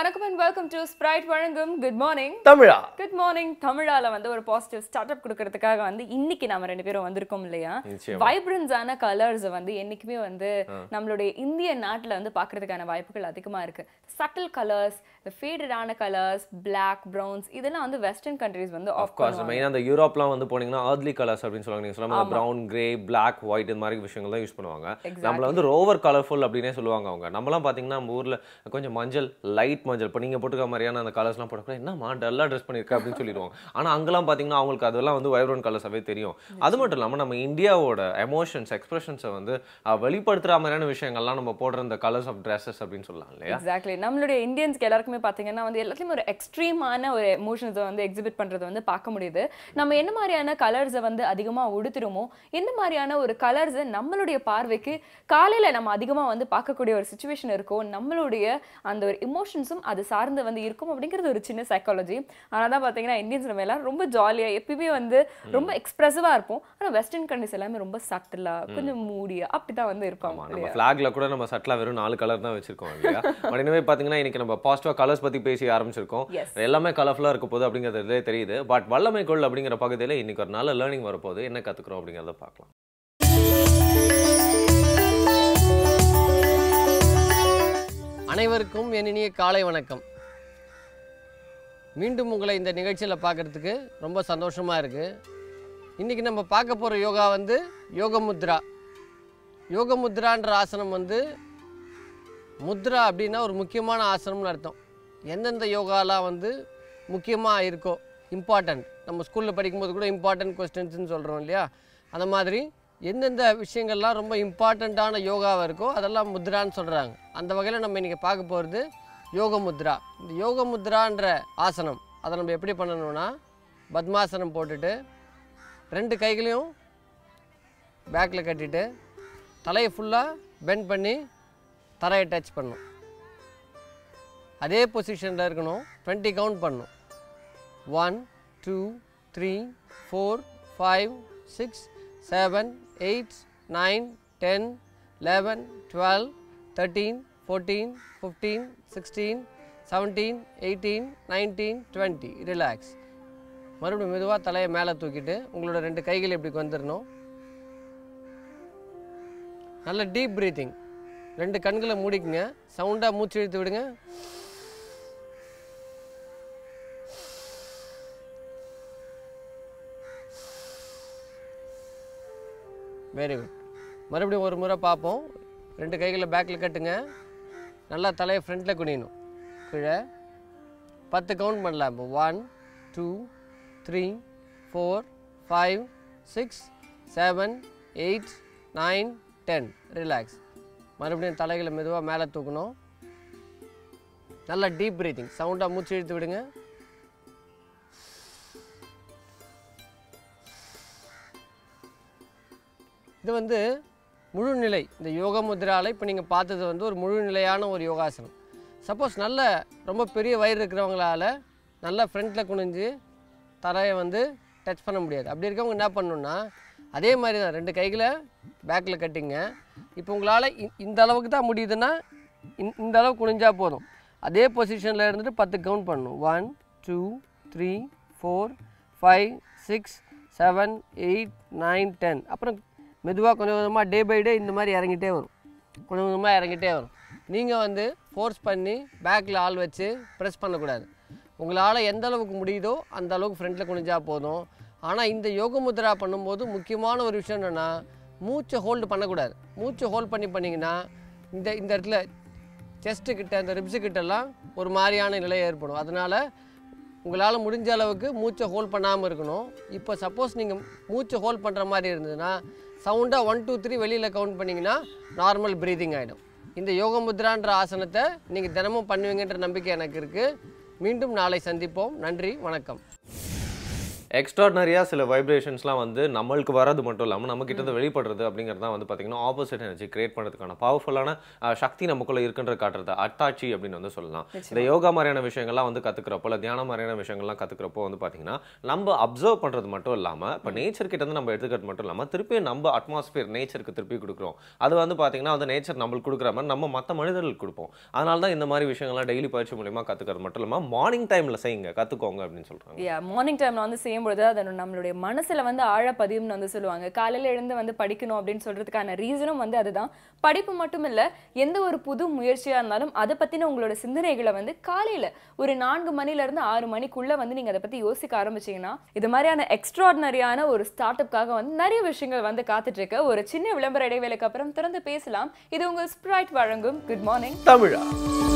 வணக்கம் and welcome to Sprite வழங்கும் good morning தமிழா குட் மார்னிங் தமிழால வந்து ஒரு பாசிட்டிவ் ஸ்டார்ட் அப் கொடுக்கறதுக்காக வந்து இன்னைக்கு நாம ரெண்டு பேரும் வந்திருக்கோம் இல்லையா நிச்சயமா. வைப்ரன்ஸான கலர்ஸ் வந்து என்னைக்குமே வந்து நம்மளுடைய இந்திய நாட்டுல வந்து பார்க்கிறதுக்கான வாய்ப்புகள் அதிகமா இருக்கு சட்டில் கலர்ஸ் ஃபேடடான கலர்ஸ் பிளாக் ப்ரௌன்ஸ் இதெல்லாம் வந்து வெஸ்டர்ன் கண்ட்ரீஸ் வந்து ஆஃப் அஃப்கோர்ஸ் மெயினாக அந்த யூரோப்லாம் வந்து போனீங்கன்னா earthly கலர்ஸ் அப்படின்னு சொல்லுவாங்க நீங்கள் சொன்ன ப்ரௌன் கிரே பிளாக் ஒயிட் இந்த மாதிரி விஷயங்கள் தான் யூஸ் பண்ணுவாங்க நம்மள வந்து ரோவர் கலர்ஃபுல் அப்படின்னே சொல்லுவாங்க அவங்க நம்மலாம் பார்த்தீங்கன்னா நம்ம ஊரில் கொஞ்சம் மஞ்சள் லைட் மஞ்சள் இப்போ நீங்கள் போட்டுக்க மாதிரியான அந்த கலர்ஸ்லாம் போட்டக்கூட என்னம்மா டல்லாக ட்ரெஸ் பண்ணியிருக்க அப்படின்னு சொல்லிடுவாங்க ஆனால் அங்கெல்லாம் பார்த்தீங்கன்னா அவங்களுக்கு அதெல்லாம் வந்து வைப்ரண்ட் கலர்ஸாகவே தெரியும் அது மட்டும் இல்லாமல் நம்ம இந்தியாவோட எமோஷன்ஸ் எக்ஸ்பிரஷன்ஸை வந்து அஹ், வெளிப்படுத்துற மாதிரியான விஷயங்கள்லாம் நம்ம போடுற இந்த கலர்ஸ் ஆஃப் ட்ரெஸ்ஸஸ் அப்படின்னு சொல்லலாம் இல்லையா எக்ஸாக்ட்லி நம்மளுடைய இந்தியன்ஸ்க்கு எல்லாருக்குமே பார்த்தீங்கன்னா வந்து எல்லாத்துலயும் ஒரு எக்ஸ்ட்ரீமான ஒரு எமோஷன்ஸை வந்து எக்ஸிபிட் பண்றது வந்து பார்க்க முடியுது நம்ம என்ன மாதிரியான கலர்ஸை வந்து அதிகமா உடுத்துறோமோ எந்த மாதிரியான ஒரு கலர்ஸை நம்மளுடைய பார்வைக்கு காலையில நம்ம அதிகமா வந்து பார்க்கக்கூடிய ஒரு சுச்சுவேஷன் இருக்கோ நம்மளுடைய அந்த ஒரு இமோஷன்ஸும் அது சார்ந்து வந்து இருக்கும் அப்படிங்கிறது ஒரு சின்ன சைக்காலஜி ஆனால் தான் பார்த்தீங்கன்னா இந்தியன்ஸ் நம்ம எல்லாரும் ரொம்ப ஜாலியா எப்பயுமே வந்து ரொம்ப எக்ஸ்பிரசிவா இருப்போம் ஆனா வெஸ்டர்ன் கண்ட்ரிஸ் எல்லாமே ரொம்ப சட்டிலா கொஞ்சம் மூடியா அப்படிதான் வந்து இருப்பாங்க ஆமா, நம்ம ஃபிளாக்ல கூட நம்ம சட்டிலா வெறும் நாலு கலர் தான் வச்சிருக்கோம் இல்லையா உடனே பாத்தீங்கன்னா இன்னைக்கு நம்ம பாசிட்டிவா கலர்ஸ் பத்தி பேசி ஆரம்பிச்சிருக்கோம் Yes. எல்லாமே கலர்ஃபுல்லா இருக்க போகுது அப்படிங்கிறது தெரியுது பட் வல்லமை கொள் அப்படிங்கிற பகுதியில இன்னைக்கு ஒரு நல்ல லேர்னிங் வரப்போகுது என்ன கத்துக்கிறோம் அப்படிங்கறத பார்க்கலாம் அனைவருக்கும் என் இனிய காலை வணக்கம் மீண்டும் உங்களை இந்த நிகழ்ச்சியில் பார்க்குறதுக்கு ரொம்ப சந்தோஷமாக இருக்குது இன்றைக்கி நம்ம பார்க்க போகிற யோகா வந்து யோக முத்ரா யோக முத்ரான்ற ஆசனம் வந்து முத்ரா அப்படின்னா ஒரு முக்கியமான ஆசனம்னு அர்த்தம் எந்தெந்த யோகாலாம் வந்து முக்கியமாக இருக்கோ இம்பார்ட்டன்ட் நம்ம ஸ்கூலில் படிக்கும்போது கூட இம்பார்ட்டன்ட் கொஸ்டின்ஸ்னு சொல்கிறோம் இல்லையா அந்த மாதிரி எந்தெந்த விஷயங்கள்லாம் ரொம்ப இம்பார்ட்டண்ட்டான யோகாவாக இருக்கோ அதெல்லாம் முத்ரான்னு சொல்கிறாங்க அந்த வகையில் நம்ம இன்றைக்கி பார்க்க போகிறது யோக முத்ரா இந்த யோக முத்ரான்ற ஆசனம் அதை நம்ம எப்படி பண்ணணும்னா பத்மாசனம் போட்டுட்டு ரெண்டு கைகளையும் பேக்கில் கட்டிட்டு தலையை ஃபுல்லாக பெண்ட் பண்ணி தரையை டச் பண்ணணும் அதே பொசிஷனில் இருக்கணும் டுவெண்ட்டி கவுண்ட் பண்ணணும் one two three four five six seven eight nine ten eleven twelve thirteen fourteen fifteen sixteen seventeen eighteen nineteen twenty relax மறுபடியும் மெதுவாக தலையை மேலே தூக்கிட்டு உங்களோட ரெண்டு கைகள் இப்படி வந்துடணும் நல்ல டீப் ப்ரீத்திங் ரெண்டு கண்களை மூடிக்குங்க சவுண்டாக மூச்சு இழுத்து விடுங்க வெரி குட் மறுபடியும் ஒரு முறை பார்ப்போம் ரெண்டு கைகளை பேக்கில் கட்டுங்க நல்லா தலையை ஃப்ரண்ட்டில் குனியணும் கீழே பத்து கவுண்ட் பண்ணலாம் இப்போ one two three four five six seven eight nine ten relax மறுபடியும் தலைகளை மெதுவாக மேலே தூக்கணும் நல்லா டீப் ப்ரீத்திங் சவுண்டாக மூச்சு இழுத்து விடுங்க இது வந்து முழு நிலை இந்த யோக முத்ரால இப்போ நீங்கள் பார்த்தது வந்து ஒரு முழு நிலையான ஒரு யோகாசனம் சப்போஸ் நல்ல ரொம்ப பெரிய வயிறு இருக்கிறவங்களால நல்லா ஃப்ரண்ட்டில் குனிஞ்சு தரையை வந்து டச் பண்ண முடியாது அப்படி இருக்கவங்க என்ன பண்ணணும்னா அதே மாதிரி தான் ரெண்டு கைகளை பேக்கில் கட்டிங்க இப்போ உங்களால் இந்த அளவுக்கு தான் முடியுதுன்னா இந்த- இந்த அளவு குனிஞ்சா போதும் அதே பொசிஷனில் இருந்துட்டு பத்து கவுண்ட் பண்ணணும் one two three four five six seven eight nine ten அப்புறம் மெதுவாக கொஞ்சம் கொஞ்சமாக டே பை டே இந்த மாதிரி இறங்கிட்டே வரும் கொஞ்சம் கொஞ்சமாக இறங்கிட்டே வரும் நீங்கள் வந்து ஃபோர்ஸ் பண்ணி பேக்கில் ஆள் வச்சு ப்ரெஸ் பண்ணக்கூடாது உங்களால் எந்த அளவுக்கு முடியுதோ அந்த அளவுக்கு ஃப்ரண்ட்டில் குனிஞ்சா போதும் ஆனால் இந்த யோக முத்ரா பண்ணும்போது முக்கியமான ஒரு விஷயம் என்னென்னா மூச்சை ஹோல்டு பண்ணக்கூடாது மூச்சை ஹோல்ட் பண்ணி பண்ணிங்கன்னா இந்த இந்த இடத்துல செஸ்ட்டு கிட்ட இந்த ரிப்ஸு கிட்டலாம் ஒரு மாதிரியான நிலை ஏற்படும் அதனால் உங்களால் முடிஞ்ச அளவுக்கு மூச்சை ஹோல்ட் பண்ணாமல் இருக்கணும் இப்போ சப்போஸ் நீங்கள் மூச்சை ஹோல்ட் பண்ணுற மாதிரி இருந்ததுன்னா சவுண்டாக ஒன் டூ த்ரீ வெளியில் கவுண்ட் பண்ணிங்கன்னா நார்மல் ப்ரீதிங் ஆகிடும் இந்த யோக முத்ரான்ற ஆசனத்தை நீங்கள் தினமும் பண்ணுவீங்கன்ற நம்பிக்கை எனக்கு இருக்குது மீண்டும் நாளை சந்திப்போம் நன்றி வணக்கம் எக்ஸ்ட்ராடனரியாக சில வைப்ரேஷன்ஸ்லாம் வந்து நம்மளுக்கு வர்றது மட்டும் இல்லாமல் நம்ம கிட்ட இருந்து வெளிப்படுறது அப்படிங்கிறது தான் வந்து பார்த்தீங்கன்னா ஆப்போசிட் எனர்ஜி கிரியேட் பண்ணுறதுக்கான பவர்ஃபுல்லான சக்தி நமக்குள்ள இருக்குன்ற காட்டுறது அட்டாச்சி அப்படின்னு வந்து சொல்லலாம் இந்த யோகா மாதிரியான விஷயங்கள்லாம் வந்து கற்றுக்கிறப்போ இல்லை தியானம் மாதிரியான விஷயங்கள்லாம் கற்றுக்கிறப்போ வந்து பார்த்தீங்கன்னா நம்ம அப்சர்வ் பண்ணுறது மட்டும் இல்லாமல் இப்போ நேச்சர் கிட்ட இருந்து நம்ம எடுத்துக்கிறது மட்டும் இல்லாமல் திருப்பி நம்ம அட்மாஸ்பியர் நேச்சருக்கு திருப்பி கொடுக்குறோம் அது வந்து பார்த்தீங்கன்னா வந்து நேச்சர் நம்மளுக்கு கொடுக்குற மாதிரி நம்ம மற்ற மனிதர்களுக்கு கொடுப்போம் அதனால தான் இந்த மாதிரி விஷயங்கள்லாம் டெய்லி பயிற்சி மூலியமாக கற்றுக்கிறது மட்டும் இல்லாமல் மார்னிங் டைமில் செய்யுங்க கற்றுக்கோங்க அப்படின்னு சொல்கிறாங்க யா மார்னிங் டைம்ல வந்து செய்யும்பொழுது அது நம்மளுடைய மனசுல வந்து ஆழ பதியும்னு வந்து சொல்லுவாங்க காலையில எழுந்து வந்து படிக்கணும் அப்படின்னு சொல்றதுக்கான ரீசனும் வந்து அதுதான் படிப்பு மட்டும் இல்ல எந்த ஒரு புது முயற்சியா இருந்தாலும் அதை பத்தின உங்களோட சிந்தனைகளை வந்து காலையில ஒரு நான்கு மணில இருந்து ஆறு மணிக்குள்ள வந்து நீங்க அதை பத்தி யோசிக்க ஆரம்பிச்சீங்கன்னா இது மாதிரியான எக்ஸ்ட்ராடினரியான ஒரு ஸ்டார்ட் அப்காக வந்து நிறைய விஷயங்கள் வந்து காத்துட்டு இருக்கு ஒரு சின்ன விளம்பர இடைவேளைக்கு அப்புறம் திறந்து பேசலாம் இது உங்கள் ஸ்ப்ரைட் வழங்கும் குட் மார்னிங் தமிழா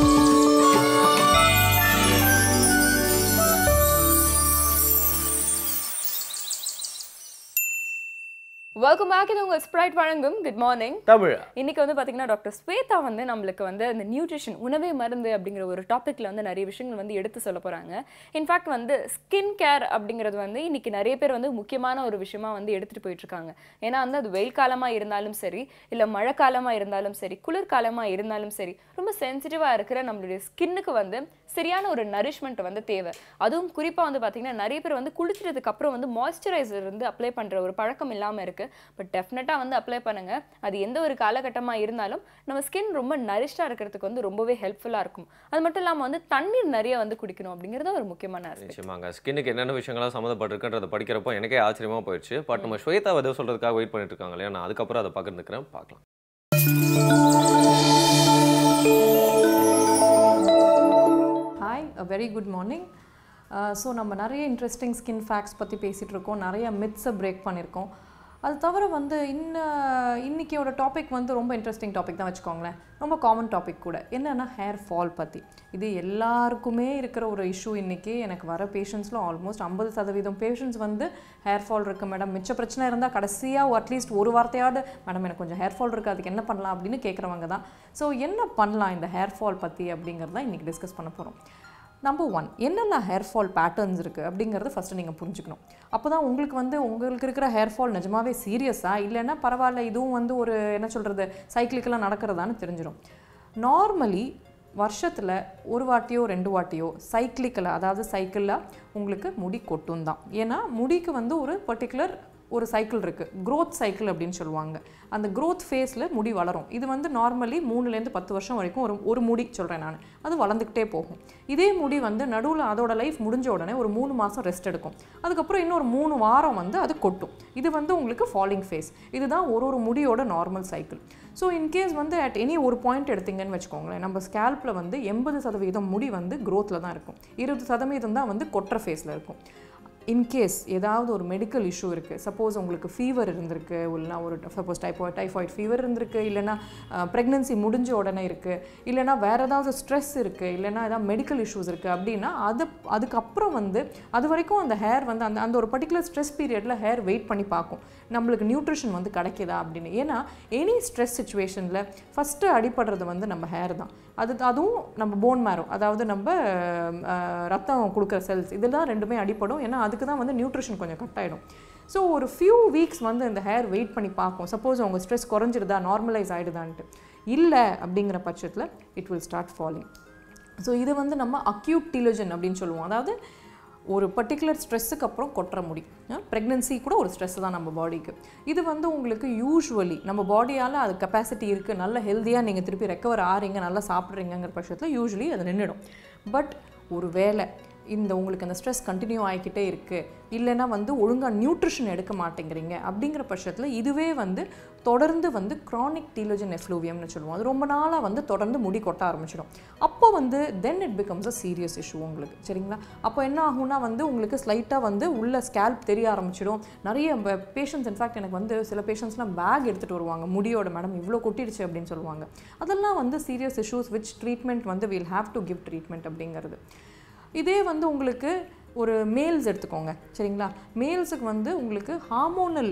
வெல்கம் பேக் இது உங்கள் ஸ்ப்ரைட் வழங்கும் குட் மார்னிங் தமிழா இன்னைக்கு வந்து பாத்தீங்கன்னா டாக்டர் ஸ்வேதா வந்து நம்மளுக்கு வந்து அந்த நியூட்ரிஷன் உணவே மருந்து அப்படிங்கிற ஒரு டாபிக்ல வந்து நிறைய விஷயங்கள் வந்து எடுத்து சொல்ல போறாங்க இன்ஃபேக்ட் வந்து ஸ்கின் கேர் அப்படிங்கிறது வந்து இன்னைக்கு நிறைய பேர் வந்து முக்கியமான ஒரு விஷயமா வந்து எடுத்துட்டு போயிட்டு இருக்காங்க ஏன்னா வந்து அது வெயில் காலமா இருந்தாலும் சரி இல்ல மழை காலமா இருந்தாலும் சரி குளிர்காலமா இருந்தாலும் சரி ரொம்ப சென்சிட்டிவா இருக்கிற நம்மளுடைய ஸ்கின்னுக்கு வந்து சரியான ஒரு நரிஷ்மெண்ட் வந்து தேவை அதுவும் குறிப்பா வந்து பாத்தீங்கன்னா நிறைய பேர் வந்து குளிச்சதுக்கு அப்புறம் வந்து மாய்ஸ்சரைசர் வந்து அப்ளை பண்ற ஒரு பழக்கம் இல்லாம இருக்கு பட் டெஃபினட்டாக வந்து அப்ளை பண்ணுங்க அது எந்த ஒரு காலகட்டமாக இருந்தாலும் நம்ம ஸ்கின் ரொம்ப நரிஷ்டாக இருக்கிறதுக்கு வந்து ரொம்பவே ஹெல்ப்ஃபுல்லாக இருக்கும் அது மட்டும் இல்லாமல் வந்து தண்ணீர் நிறைய வந்து குடிக்கணும் அப்படிங்கிறது ஒரு முக்கியமான aspect. நிச்சயமாங்க ஸ்கின்னுக்கு என்னென்ன விஷயங்கள்லாம் சம்மந்தப்பட்டிருக்குன்றத படிக்கிறப்போ எனக்கே ஆச்சரியமா போயிடுச்சு பட் நம்ம ஸ்வேதா எதோ சொல்றதுக்காக வெயிட் பண்ணிட்டு இருக்காங்க இல்லையா நான் அதுக்கப்புறம் அதை பகிர்ந்துக்கிறேன் பார்க்கலாம் hi uh very good morning so நம்ம நிறைய இன்ட்ரெஸ்டிங் ஸ்கின் ஃபேக்ட்ஸ் பற்றி பேசிகிட்டு இருக்கோம் நிறைய மித்ஸை பிரேக் பண்ணியிருக்கோம் அது தவிர வந்து இன்ன இன்னைக்கியோட டாபிக் வந்து ரொம்ப இன்ட்ரெஸ்டிங் டாபிக் தான் வச்சுக்கோங்களேன் ரொம்ப காமன் டாபிக் கூட என்னென்னா ஹேர் ஃபால் பற்றி இது எல்லாருக்குமே இருக்கிற ஒரு இஷ்யூ இன்றைக்கி எனக்கு வர பேஷண்ட்ஸில் ஆல்மோஸ்ட் ஐம்பது சதவீதம் பேஷண்ட்ஸ் வந்து ஹேர் ஃபால் இருக்குது மேடம் மிச்ச பிரச்சனை இருந்தால் கடைசியாக அட்லீஸ்ட் ஒரு வார்த்தையாவது மேடம் எனக்கு கொஞ்சம் ஹேர் ஃபால் இருக்குது அதுக்கு என்ன பண்ணலாம் அப்படின்னு கேட்குறவங்க தான் ஸோ என்ன பண்ணலாம் இந்த ஹேர் ஃபால் பற்றி அப்படிங்கிறத இன்றைக்கி டிஸ்கஸ் பண்ண போகிறோம் நம்பர் ஒன் என்னெல்லாம் ஹேர் ஃபால் பேட்டர்ன்ஸ் இருக்குது அப்படிங்கிறத ஃபஸ்ட்டு நீங்கள் புரிஞ்சுக்கணும் அப்போ தான் உங்களுக்கு வந்து உங்களுக்கு இருக்கிற ஹேர் ஃபால் நிஜமாவே சீரியஸா இல்லைன்னா பரவாயில்ல இதுவும் வந்து ஒரு என்ன சொல்கிறது சைக்கிளிக்கெல்லாம் நடக்கிறதான்னு தெரிஞ்சிடும் நார்மலி வருஷத்தில் ஒரு வாட்டியோ ரெண்டு வாட்டியோ சைக்கிளிக்கலாக அதாவது சைக்கிளில் உங்களுக்கு முடி கொட்டும் தான் ஏன்னா முடிக்கு வந்து ஒரு பர்டிகுலர் ஒரு சைக்கிள் இருக்குது growth சைக்கிள் அப்படின்னு சொல்லுவாங்க அந்த growth ஃபேஸில் முடி வளரும் இது வந்து நார்மலி மூணுலேருந்து பத்து வருஷம் வரைக்கும் ஒரு ஒரு முடி சொல்கிறேன் நான் அது வளர்ந்துக்கிட்டே போகும் இதே முடி வந்து நடுவில் அதோட லைஃப் முடிஞ்ச உடனே ஒரு மூணு மாதம் ரெஸ்ட் எடுக்கும் அதுக்கப்புறம் இன்னொரு மூணு வாரம் வந்து அது கொட்டும் இது வந்து உங்களுக்கு ஃபாலிங் ஃபேஸ் இதுதான் ஒரு ஒரு முடியோட நார்மல் சைக்கிள் ஸோ இன்கேஸ் வந்து அட் எனி ஒரு பாயிண்ட் எடுத்தீங்கன்னு வச்சுக்கோங்களேன் நம்ம ஸ்கேல்பில் வந்து எண்பது சதவீதம் முடி வந்து growthல தான் இருக்கும் இருபது சதவீதம் தான் வந்து கொட்டுற ஃபேஸில் இருக்கும் இன்கேஸ் ஏதாவது ஒரு மெடிக்கல் இஷ்யூ இருக்குது சப்போஸ் உங்களுக்கு ஃபீவர் இருந்திருக்கு இல்லைனா ஒரு சப்போஸ் டைஃபாய்ட் டைஃபாய்ட் ஃபீவர் இருந்திருக்கு இல்லைனா ப்ரெக்னென்சி முடிஞ்ச உடனே இருக்குது இல்லைனா வேறு ஏதாவது ஸ்ட்ரெஸ் இருக்குது இல்லைனா ஏதாவது மெடிக்கல் இஷ்யூஸ் இருக்குது அப்படின்னா அது அதுக்கப்புறம் வந்து அது வரைக்கும் அந்த ஹேர் வந்து அந்த அந்த ஒரு பர்டிகுலர் ஸ்ட்ரெஸ் பீரியடில் ஹேர் வெயிட் பண்ணி பார்க்கும் நம்மளுக்கு நியூட்ரிஷன் வந்து கிடைக்குதா அப்படின்னு ஏன்னா எனி ஸ்ட்ரெஸ் சுச்சுவேஷனில் ஃபஸ்ட்டு அடிப்படுறது வந்து நம்ம ஹேர் தான் அது அதுவும் நம்ம போன் மேரோ அதாவது நம்ம அஹ், ரத்தம் கொடுக்குற செல்ஸ் இதெல்லாம் ரெண்டுமே அடிப்படும் ஏன்னா அதுக்கு தான் வந்து நியூட்ரிஷன் கொஞ்சம் கட் ஆகிடும் ஸோ ஒரு ஃபியூ வீக்ஸ் வந்து இந்த ஹேர் வெயிட் பண்ணி பார்க்கும் சப்போஸ் உங்கள் ஸ்ட்ரெஸ் குறைஞ்சிருதா நார்மலைஸ் ஆகிடுதான்ட்டு இல்லை அப்படிங்கிற பட்சத்தில் it will start falling so இது வந்து நம்ம அக்யூட் டிலோஜன் அப்படின்னு சொல்லுவோம் அதாவது ஒரு பர்டிகுலர் ஸ்ட்ரெஸ்ஸுக்கு அப்புறம் கொட்டுற முடி ப்ரெக்னென்சி கூட ஒரு ஸ்ட்ரெஸ் தான் நம்ம பாடிக்கு இது வந்து உங்களுக்கு யூஸ்வலி நம்ம பாடியால் அது கெப்பாசிட்டி இருக்குது நல்ல ஹெல்த்தியாக நீங்கள் திருப்பி ரெக்கவர் ஆறீங்க நல்லா சாப்பிட்றீங்கிற பட்சத்தில் யூஸ்வலி அது நின்றுடும் பட் ஒரு வேளை இந்த உங்களுக்கு அந்த ஸ்ட்ரெஸ் கண்டினியூ ஆகிக்கிட்டே இருக்குது இல்லைன்னா வந்து ஒழுங்காக நியூட்ரிஷன் எடுக்க மாட்டேங்கிறீங்க அப்படிங்கிற பட்சத்தில் இதுவே வந்து தொடர்ந்து வந்து க்ரானிக் டீலோஜன் எஃப்ளூவியம்னு சொல்லுவோம் அது ரொம்ப நாளாக வந்து தொடர்ந்து முடி கொட்ட ஆரம்பிச்சிடும் அப்போ வந்து then it becomes a serious issue உங்களுக்கு சரிங்களா அப்போ என்ன ஆகும்னா வந்து உங்களுக்கு ஸ்லைட்டாக வந்து உள்ள ஸ்கேல்ப் தெரிய ஆரம்பிச்சிடும் நிறைய பேஷண்ட்ஸ் இன்ஃபேக்ட் எனக்கு வந்து சில பேஷண்ட்ஸ்லாம் பேக் எடுத்துகிட்டு வருவாங்க முடியோட மேடம் இவ்வளோ கொட்டிடுச்சு அப்படின்னு சொல்லுவாங்க அதெல்லாம் வந்து சீரியஸ் இஷ்யூஸ் விச் ட்ரீட்மெண்ட் வந்து will have to give treatment அப்படிங்கிறது இதே வந்து உங்களுக்கு ஒரு மேல்ஸ் எடுத்துக்கோங்க சரிங்களா மேல்ஸுக்கு வந்து உங்களுக்கு ஹார்மோனல்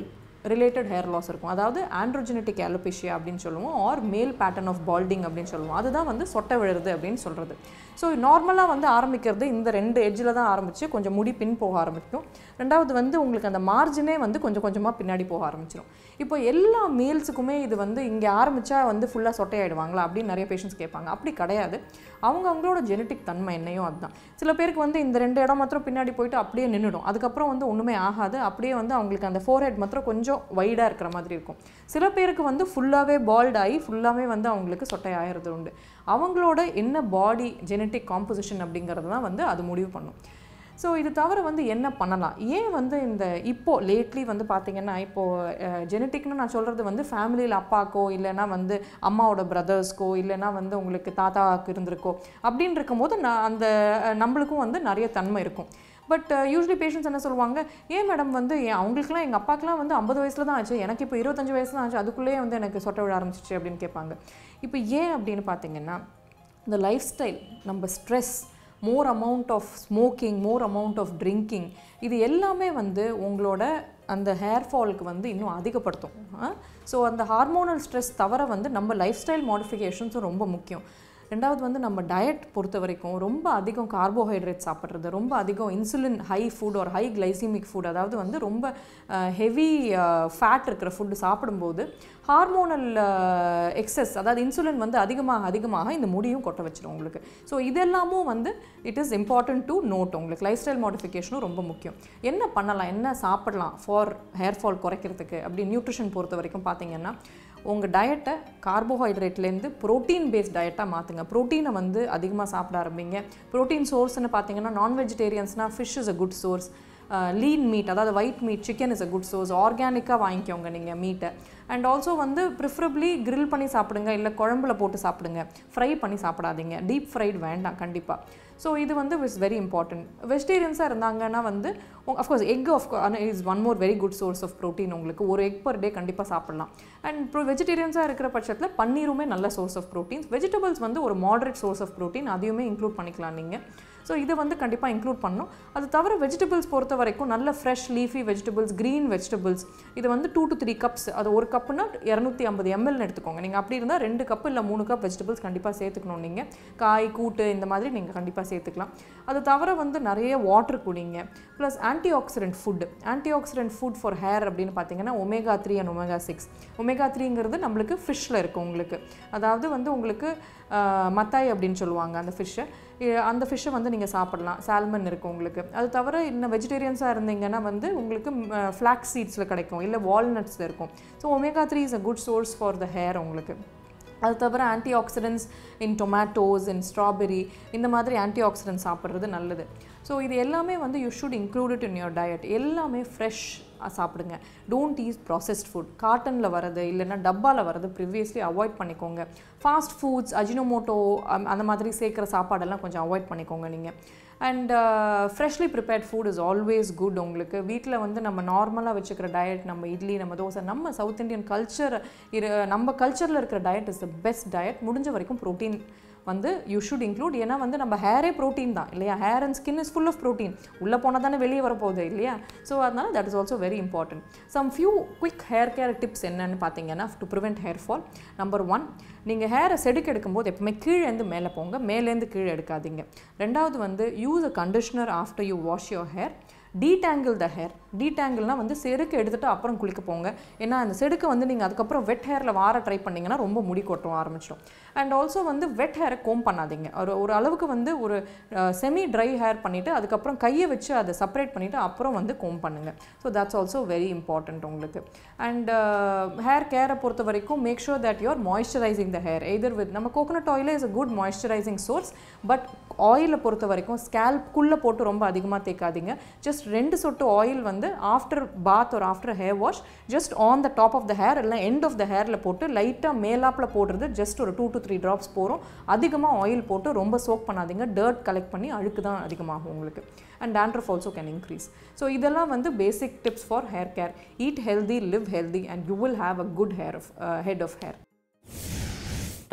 ரிலேட்டட் ஹேர் லாஸ் இருக்கும் அதாவது ஆண்ட்ரோஜெனட்டிக் அலோபேஷியா அப்படின்னு சொல்லுவோம் ஆர் மேல் பேட்டர்ன் ஆஃப் பால்டிங் அப்படின்னு சொல்லுவோம் அதுதான் வந்து சொட்டை விழுறது அப்படின்னு சொல்கிறது ஸோ நார்மலாக வந்து ஆரம்பிக்கிறது இந்த ரெண்டு எட்ஜில் தான் ஆரம்பித்து கொஞ்சம் முடி பின் போக ஆரம்பிக்கும் ரெண்டாவது வந்து உங்களுக்கு அந்த மார்ஜினே வந்து கொஞ்சம் கொஞ்சமாக பின்னாடி போக ஆரம்பிச்சிடும் இப்போ எல்லா மேல்ஸுக்குமே இது வந்து இங்கே ஆரம்பித்தா வந்து ஃபுல்லாக சொட்டையாயிடுவாங்களா அப்படின்னு நிறைய பேஷண்ட்ஸ் கேட்பாங்க அப்படி கிடையாது அவங்க அவங்களோட ஜெனட்டிக் தன்மை என்னையோ அதுதான் சில பேருக்கு வந்து இந்த ரெண்டு இடம் மாத்திரம் பின்னாடி போயிட்டு அப்படியே நின்றுடும் அதுக்கப்புறம் வந்து ஒன்றுமே ஆகாது அப்படியே வந்து அவங்களுக்கு அந்த ஃபோர்ஹெட் மாத்திரம் கொஞ்சம் வைடாக இருக்கிற மாதிரி இருக்கும் சில பேருக்கு வந்து ஃபுல்லாகவே பால்ட் ஆகி ஃபுல்லாகவே வந்து அவங்களுக்கு சொட்டை ஆகிறது உண்டு அவங்களோட என்ன பாடி ஜெனட்டிக் காம்போசிஷன் அப்படிங்கிறது தான் வந்து அது முடிவு பண்ணும் ஸோ இது தவிர வந்து என்ன பண்ணலாம் ஏன் வந்து இந்த இப்போ லேட்லி வந்து பார்த்தீங்கன்னா இப்போது ஜெனட்டிக்னு நான் சொல்கிறது வந்து ஃபேமிலியில் அப்பாக்கோ இல்லைன்னா வந்து அம்மாவோட பிரதர்ஸ்க்கோ இல்லைன்னா வந்து உங்களுக்கு தாத்தாவுக்கு இருந்திருக்கோ அப்படின்னு இருக்கும்போது நான் அந்த அஹ், நம்மளுக்கும் வந்து நிறைய தன்மை இருக்கும் பட் யூஸ்வலி பேஷண்ட்ஸ் என்ன சொல்லுவாங்க ஏன் மேடம் வந்து ஏன் அவங்களுக்குலாம் எங்கள் அப்பாக்கெலாம் வந்து ஐம்பது வயசில் தான் ஆச்சு எனக்கு இப்போ இருபத்தஞ்சு வயசு தான் ஆச்சு அதுக்குள்ளேயே வந்து எனக்கு சொட்டை விட ஆரம்பிச்சிச்சு அப்படின்னு கேட்பாங்க இப்போ ஏன் அப்படின்னு பார்த்தீங்கன்னா இந்த லைஃப் ஸ்டைல் நம்ம stress more amount of smoking more amount of drinking இது எல்லாமே வந்து உங்களோட அந்த ஹேர் ஃபாலுக்கு வந்து இன்னும் அதிகப்படுத்தும் ஸோ அந்த ஹார்மோனல் ஸ்ட்ரெஸ் தவிர வந்து நம்ம லைஃப் ஸ்டைல் மாடிஃபிகேஷன்ஸும் ரொம்ப முக்கியம் ரெண்டாவது வந்து நம்ம டயட் பொறுத்த வரைக்கும் ரொம்ப அதிகம் கார்போஹைட்ரேட் சாப்பிட்றது ரொம்ப அதிகம் இன்சுலின் ஹை ஃபுட் ஒரு ஹை கிளைசிமிக் ஃபுட் அதாவது வந்து ரொம்ப ஹெவி ஃபேட் இருக்கிற ஃபுட்டு சாப்பிடும்போது ஹார்மோனல் எக்ஸஸ் அதாவது இன்சுலின் வந்து அதிகமாக அதிகமாக இந்த முடியும் கொட்ட வச்சிரும் உங்களுக்கு ஸோ இதெல்லாமும் வந்து it is important to note உங்களுக்கு லைஃப் ஸ்டைல் மாடிஃபிகேஷனும் ரொம்ப முக்கியம் என்ன பண்ணலாம் என்ன சாப்பிடலாம் ஃபார் ஹேர் ஃபால் குறைக்கிறதுக்கு அப்படி நியூட்ரிஷன் பொறுத்த வரைக்கும் பார்த்தீங்கன்னா உங்கள் டயட்டை கார்போஹைட்ரேட்லேருந்து ப்ரோட்டீன் பேஸ்ட் டயட்டாக மாற்றுங்க ப்ரோட்டீனை வந்து அதிகமாக சாப்பிட ஆரம்பிங்க ப்ரோட்டீன் சோர்ஸ்னு பார்த்தீங்கன்னா நான் வெஜிடேரியன்ஸ்னால் fish is a good source lean meat அதாவது white meat chicken is a good source ஆர்கானிக்காக வாங்கிக்கோங்க நீங்கள் மீட்டை அண்ட் ஆல்சோ வந்து ப்ரிஃபரபிளி grill பண்ணி சாப்பிடுங்க இல்லை குழம்புல போட்டு சாப்பிடுங்க ஃப்ரை பண்ணி சாப்பிடாதீங்க டீப் ஃப்ரைட் வேண்டாம் கண்டிப்பாக ஸோ இது வந்து இஸ் வெரி இம்பார்ட்டன்ட் வெஜிடேரியன்ஸாக இருந்தாங்கன்னா வந்து of course egg of is one more very good source of protein உங்களுக்கு ஒரு எக் பர் டே கண்டிப்பாக சாப்பிடலாம் அண்ட் இப்போ வெஜிடேரியன்ஸாக இருக்கிற பட்சத்தில் பன்னீருமே நல்ல சோர்ஸ் ஆஃப் ப்ரோட்டீன்ஸ் வெஜிடபிள்ஸ் வந்து ஒரு மாடரேட் சோர்ஸ் ஆஃப் ப்ரோட்டீன் அதையுமே இன்க்ளூட் பண்ணிக்கலாம் நீங்கள் ஸோ இதை வந்து கண்டிப்பாக இன்க்ளூட் பண்ணணும் அது தவிர வெஜிடபிள்ஸ் பொறுத்த வரைக்கும் நல்ல fresh leafy vegetables green vegetables இது வந்து டூ டு த்ரீ கப்ஸ் அது ஒரு கப்புனா இரநூத்தி ஐம்பது எம்எல்னு எடுத்துக்கோங்க நீங்கள் அப்படி இருந்தால் ரெண்டு கப் இல்லை மூணு கப் வெஜிடபிள்ஸ் கண்டிப்பாக சேர்த்துக்கணும் நீங்கள் காய் கூட்டு இந்த மாதிரி நீங்கள் கண்டிப்பாக சேர்த்துக்கலாம் அது தவிர வந்து நிறைய வாட்டர் குடிங்க plus antioxidant food antioxidant food for hair அப்படின்னு பார்த்தீங்கன்னா omega three and omega six omega த்ரீங்கிறது நம்மளுக்கு ஃபிஷ்ஷில் இருக்கும் உங்களுக்கு அதாவது வந்து உங்களுக்கு ஆஹ், மத்தாய் அப்படின்னு சொல்லுவாங்க அந்த ஃபிஷ்ஷை அந்த ஃபிஷ்ஷை வந்து நீங்கள் சாப்பிடலாம் சால்மன் இருக்கும் உங்களுக்கு அது தவிர இன்னும் வெஜிடேரியன்ஸாக இருந்தீங்கன்னா வந்து உங்களுக்கு ஃப்ளாக் சீட்ஸில் கிடைக்கும் இல்லை வால்நட்ஸில் இருக்கும் so omega three is a good source for the hair உங்களுக்கு அது தவிர antioxidants in tomatoes in strawberry இந்த மாதிரி ஆன்டி ஆக்சிடென்ட் சாப்பிட்றது நல்லது ஸோ இது எல்லாமே வந்து you should include in your diet எல்லாமே ஃப்ரெஷ் சாப்பிடுங்க டோன்ட் ஈஸ் ப்ராசஸ்ட் ஃபுட் காட்டனில் வரது இல்லைன்னா டப்பாவில் வரது ப்ரிவியஸ்லி அவாய்ட் பண்ணிக்கோங்க ஃபாஸ்ட் ஃபுட்ஸ் அஜினோமோட்டோ அந்த மாதிரி சேர்க்குற சாப்பாடெல்லாம் கொஞ்சம் அவாய்ட் பண்ணிக்கோங்க நீங்கள் and freshly prepared food is always good உங்களுக்கு வீட்டில் வந்து நம்ம நார்மலாக வச்சுக்கிற டயட் நம்ம இட்லி நம்ம தோசை நம்ம சவுத் இந்தியன் கல்ச்சர் இரு நம்ம கல்ச்சரில் இருக்கிற diet is the best diet முடிஞ்ச வரைக்கும் ப்ரோட்டீன் வந்து யூ ஷுட் இன்க்ளூட் ஏன்னா வந்து நம்ம ஹேரே ப்ரோட்டீன் தான் இல்லையா hair and skin is full of protein உள்ளே போனால் தானே வெளியே வரப்போகுது இல்லையா ஸோ அதனால that is also very important some few quick hair care tips என்னன்னு பார்த்தீங்கன்னா to prevent hair fall number one நீங்கள் ஹேரை செடுக்கு எடுக்கும்போது எப்பவுமே கீழேருந்து மேலே போங்க மேலேருந்து கீழே எடுக்காதீங்க ரெண்டாவது வந்து use a conditioner after you wash your hair detangle the hair டீடாங்கிள்னால் வந்து செடுக்கு எடுத்துட்டு அப்புறம் குளிக்க போங்க ஏன்னா அந்த செடுக்கு வந்து நீங்கள் அதுக்கப்புறம் வெட் ஹேரில் வார ட்ரை பண்ணிங்கன்னா ரொம்ப முடி கொட்டும் ஆரம்பிச்சிடும் அண்ட் ஆல்சோ வந்து வெட் ஹேரை கோம் பண்ணாதீங்க ஒரு ஒரு அளவுக்கு வந்து ஒரு செமி ட்ரை ஹேர் பண்ணிவிட்டு அதுக்கப்புறம் கையை வச்சு அதை செப்பரேட் பண்ணிவிட்டு அப்புறம் வந்து கோம் பண்ணுங்கள் so that's also very important உங்களுக்கு அண்ட் ஹேர் கேரை பொறுத்த வரைக்கும் make sure that you're moisturising the hair either with நம்ம கோகனட் ஆயிலே is a good moisturising source but ஆயிலை பொறுத்த வரைக்கும் ஸ்கேல்ப்குள்ளே போட்டு ரொம்ப அதிகமாக தேய்க்காதீங்க ஜஸ்ட் ரெண்டு சொட்டு ஆயில் வந்து ஆஃப்டர் பாத் ஒரு after hair wash just on the top of the hair இல்லை எண்ட் ஆஃப் த ஹேரில் போட்டு லைட்டாக மேலாப்பில் போடுறது ஜஸ்ட் ஒரு டூ டு த்ரீ ட்ராப்ஸ் போகிறோம் அதிகமாக ஆயில் போட்டு ரொம்ப சோக் பண்ணாதீங்க டர்ட் கலெக்ட் பண்ணி அழுக்கு தான் அதிகமாகும் உங்களுக்கு and dandruff also can increase so இதெல்லாம் வந்து basic tips for hair care eat healthy live healthy and you will have a good hair of head of hair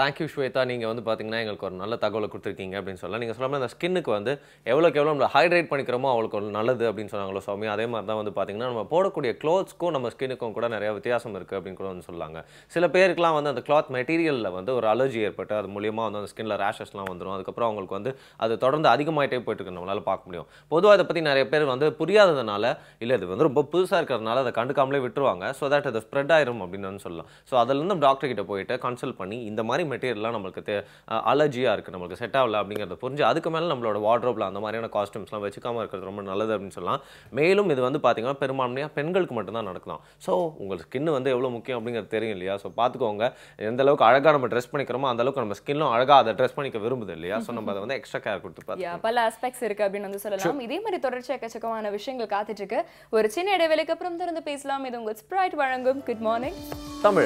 thank you Shweta நீங்கள் வந்து பார்த்தீங்கன்னா எங்களுக்கு ஒரு நல்ல தகவலை கொடுத்துருக்கீங்க அப்படின்னு சொல்லலாம் நீங்கள் சொல்லாமல் அந்த ஸ்கின்னுக்கு வந்து எவ்வளோக்கு எவ்வளோ நம்ம ஹைட்ரேட் பண்ணிக்கிறோமோ அவ்வளோக்கு ஒரு நல்லது அப்படின்னு சொன்னாங்களோ சுவாமி அதே மாதிரி தான் வந்து பார்த்தீங்கன்னா நம்ம போடக்கூடிய க்ளோத்ஸ்க்கும் நம்ம ஸ்கின்னுக்கும் கூட நிறைய வித்தியாசம் இருக்குது அப்படின்னு கூட வந்து சொல்லாங்க சில பேருக்குலாம் வந்து அந்த கிளாத் மெட்டீரியலில் வந்து ஒரு அலர்ஜி ஏற்பட்டு அது மூலியமாக வந்து அந்த ஸ்கின்ல ரேஷஸ்லாம் வந்துடும் அதுக்கப்புறம் அவங்களுக்கு வந்து அது தொடர்ந்து அதிகமாயிட்டே போயிட்டு இருக்கு நம்மளால பார்க்க முடியும் பொதுவாக இதை பற்றி நிறைய பேர் வந்து புரியாததுனால இல்லை இது வந்து ரொம்ப புதுசாக இருக்கிறதுனால அதை கண்டுக்காமலே விட்டுருவாங்க ஸோ தட் அது ஸ்ப்ரெட் ஆயிரும் அப்படின்னு வந்து சொல்லலாம் ஸோ அதுலேருந்து டாக்டர் கிட்ட போயிட்டு கன்சல்ட் பண்ணி இந்த மாதிரி மெட்டீரியல்லாம் நம்மளுக்கு அலர்ஜியாக இருக்குது நம்மளுக்கு செட் ஆகல அப்படிங்கிறத புரிஞ்சு அதுக்கு மேலே நம்மளோட வார்ட்ரோப்பில் அந்த மாதிரியான காஸ்டியூம்ஸ்லாம் வச்சுக்காம இருக்கிறது ரொம்ப நல்லது அப்படின்னு சொல்லலாம் மேலும் இது வந்து பார்த்தீங்கன்னா பெரும்பான்மையாக பெண்களுக்கு மட்டும்தான் நடக்கலாம் ஸோ உங்கள் ஸ்கின் வந்து எவ்வளோ முக்கியம் அப்படிங்கிறது தெரியும் இல்லையா ஸோ பார்த்துக்கோங்க எந்த அளவுக்கு அழகாக நம்ம ட்ரெஸ் பண்ணிக்கிறோமோ அந்த அளவுக்கு நம்ம ஸ்கின்னும் அழகாக அதை ட்ரெஸ் பண்ணிக்க விரும்புது இல்லையா ஸோ நம்ம அதை வந்து எக்ஸ்ட்ரா கேர் கொடுத்து பார்த்து Yeah, பல ஆஸ்பெக்ட்ஸ் இருக்கு அப்படின்னு வந்து சொல்லலாம் இதே மாதிரி தொடர்ச்சி எக்கச்சக்கமான விஷயங்கள் காத்துட்டு இருக்கு ஒரு சின்ன இடைவேளைக்கு அப்புறம் திறந்து பேசலாம் இது உங்கள் ஸ்ப்ரைட் வழங்கும் good morning Tamil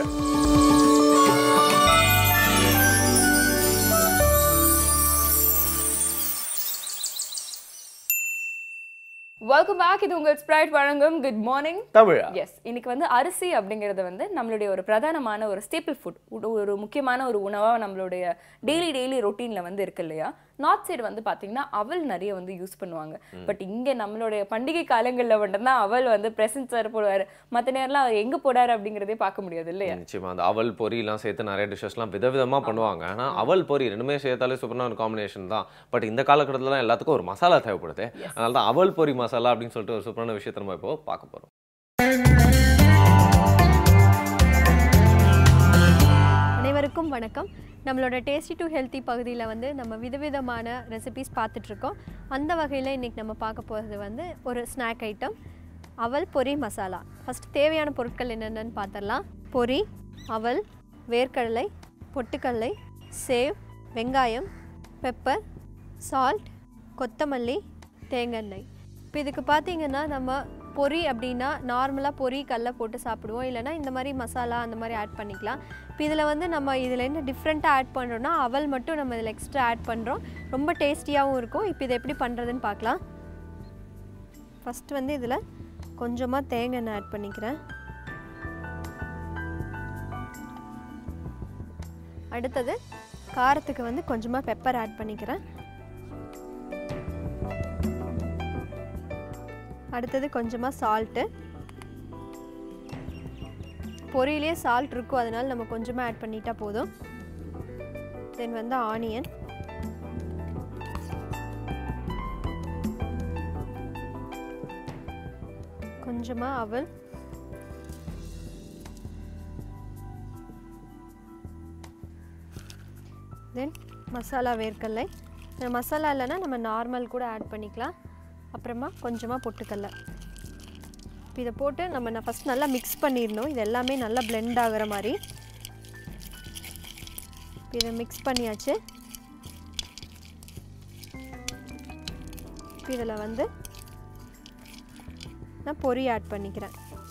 welcome back இது உங்கள் ஸ்ப்ரைட் வழங்கும் குட் மார்னிங் தமிழா எஸ் இன்னைக்கு வந்து அரிசி அப்படிங்கிறது வந்து நம்மளுடைய ஒரு பிரதானமான ஒரு ஸ்டேபிள் ஃபுட் ஒரு முக்கியமான ஒரு உணவாக நம்மளுடைய டெய்லி டெய்லி ரொட்டீனில் வந்து இருக்கு இல்லையா நார்த் சைடு வந்து பார்த்தீங்கன்னா அவல் நிறைய வந்து யூஸ் பண்ணுவாங்க பட் இங்கே நம்மளுடைய பண்டிகை காலங்களில் மட்டும்தான் அவல் வந்து பிரசன்ட் சார் போடுவார் மற்ற நேரம்லாம் அவர் எங்கே போடாரு அப்படிங்கிறதே பார்க்க முடியாது இல்லையா நிச்சயமா அந்த அவல் பொரியெல்லாம் சேர்த்து நிறைய டிஷ்ஷஸ்லாம் விதவிதமா பண்ணுவாங்க ஆனா அவல் பொரி ரெண்டுமே சேர்த்தாலே சூப்பரான ஒரு காம்பினேஷன் தான் பட் இந்த காலகட்டத்துல எல்லாத்துக்கும் ஒரு மசாலா தேவைப்படுது அதனால தான் அவல் பொரி மசாலா அப்படின்னு சொல்லிட்டு ஒரு சூப்பரான விஷயத்தை நம்ம இப்போ பார்க்க போறோம் அனைவருக்கும் வணக்கம் நம்மளோட டேஸ்டி டு ஹெல்த்தி பகுதியில் வந்து நம்ம விதவிதமான ரெசிபிஸ் பார்த்துட்ருக்கோம் அந்த வகையில் இன்றைக்கி நம்ம பார்க்க போகிறது வந்து ஒரு ஸ்நாக் ஐட்டம் அவல் பொரி மசாலா ஃபஸ்ட் தேவையான பொருட்கள் என்னென்னு பார்த்துடலாம் பொரி அவல் வேர்க்கடலை பொட்டுக்கடலை சேவ் வெங்காயம் பெப்பர் சால்ட் கொத்தமல்லி தேங்காய் இப்போ இதுக்கு பார்த்தீங்கன்னா நம்ம பொரி அப்படின்னா நார்மலாக பொரி கடல போட்டு சாப்பிடுவோம் இல்லைன்னா இந்த மாதிரி மசாலா அந்த மாதிரி ஆட் பண்ணிக்கலாம் இப்போ இதில் வந்து நம்ம இதில் என்ன டிஃப்ரெண்ட்டாக ஆட் பண்ணுறோன்னா அவல் மட்டும் நம்ம இதில் எக்ஸ்ட்ரா ஆட் பண்ணுறோம் ரொம்ப டேஸ்டியாகவும் இருக்கும் இப்போ இதை எப்படி பண்ணுறதுன்னு பார்க்கலாம் ஃபஸ்ட்டு வந்து இதில் கொஞ்சமாக தேங்காய் எண்ணெய் ஆட் பண்ணிக்கிறேன் அடுத்தது காரத்துக்கு வந்து கொஞ்சமாக பெப்பர் ஆட் பண்ணிக்கிறேன் அடுத்தது கொஞ்சமாக சால்ட்டு பொரியிலே சால்ட் இருக்கும் அதனால நம்ம கொஞ்சமாக ஆட் பண்ணிட்டா போதும் தென் வந்து ஆனியன் கொஞ்சமாக அவல் தென் மசாலா வேர்க்கடலை இந்த மசாலா இல்லைன்னா நம்ம நார்மல் கூட ஆட் பண்ணிக்கலாம் அப்புறமா கொஞ்சமாக பொட்டுக்கடலை இப்போ இதை போட்டு நம்ம நான் ஃபஸ்ட் நல்லா மிக்ஸ் பண்ணிடணும் இது எல்லாமே நல்லா blend ஆகுற மாதிரி இப்போ இதை மிக்ஸ் பண்ணியாச்சு இப்போ இதில் வந்து நான் பொரி ஆட் பண்ணிக்கிறேன்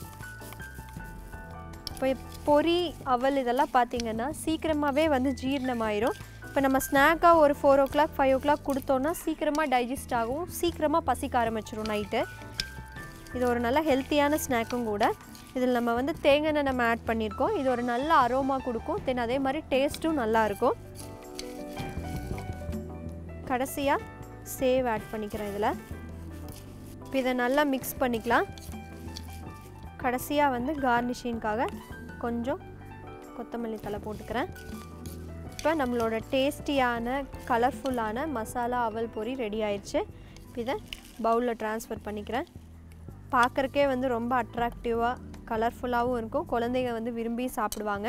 இப்போ பொரி அவல் இதெல்லாம் பார்த்தீங்கன்னா சீக்கிரமாகவே வந்து ஜீரணமாயிரும் இப்போ நம்ம ஸ்நாக்காக ஒரு four o'clock five o'clock கொடுத்தோன்னா சீக்கிரமாக டைஜஸ்ட் ஆகும் சீக்கிரமாக பசிக்க ஆரம்பிச்சிரும் நைட்டு இது ஒரு நல்ல ஹெல்த்தியான ஸ்நாக்கும் கூட இதில் நம்ம வந்து தேங்காய் எண்ணெய் நம்ம ஆட் பண்ணியிருக்கோம் இது ஒரு நல்ல அரோமா கொடுக்கும் தென் அதே மாதிரி டேஸ்ட்டும் நல்லா இருக்கும் கடைசியாக சேவ் ஆட் பண்ணிக்கிறேன் இதில் இப்போ இதை நல்லா மிக்ஸ் பண்ணிக்கலாம் கடைசியாக வந்து கார்னிஷிங்காக கொஞ்சம் கொத்தமல்லி தலை போட்டுக்கிறேன் இப்போ நம்மளோட டேஸ்டியான கலர்ஃபுல்லான மசாலா அவல் பொரி ரெடி ஆயிடுச்சு இப்போ இதை பவுலில் ட்ரான்ஸ்ஃபர் பண்ணிக்கிறேன் பார்க்குறக்கே வந்து ரொம்ப அட்ராக்டிவாக கலர்ஃபுல்லாகவும் இருக்கும் குழந்தைங்க வந்து விரும்பி சாப்பிடுவாங்க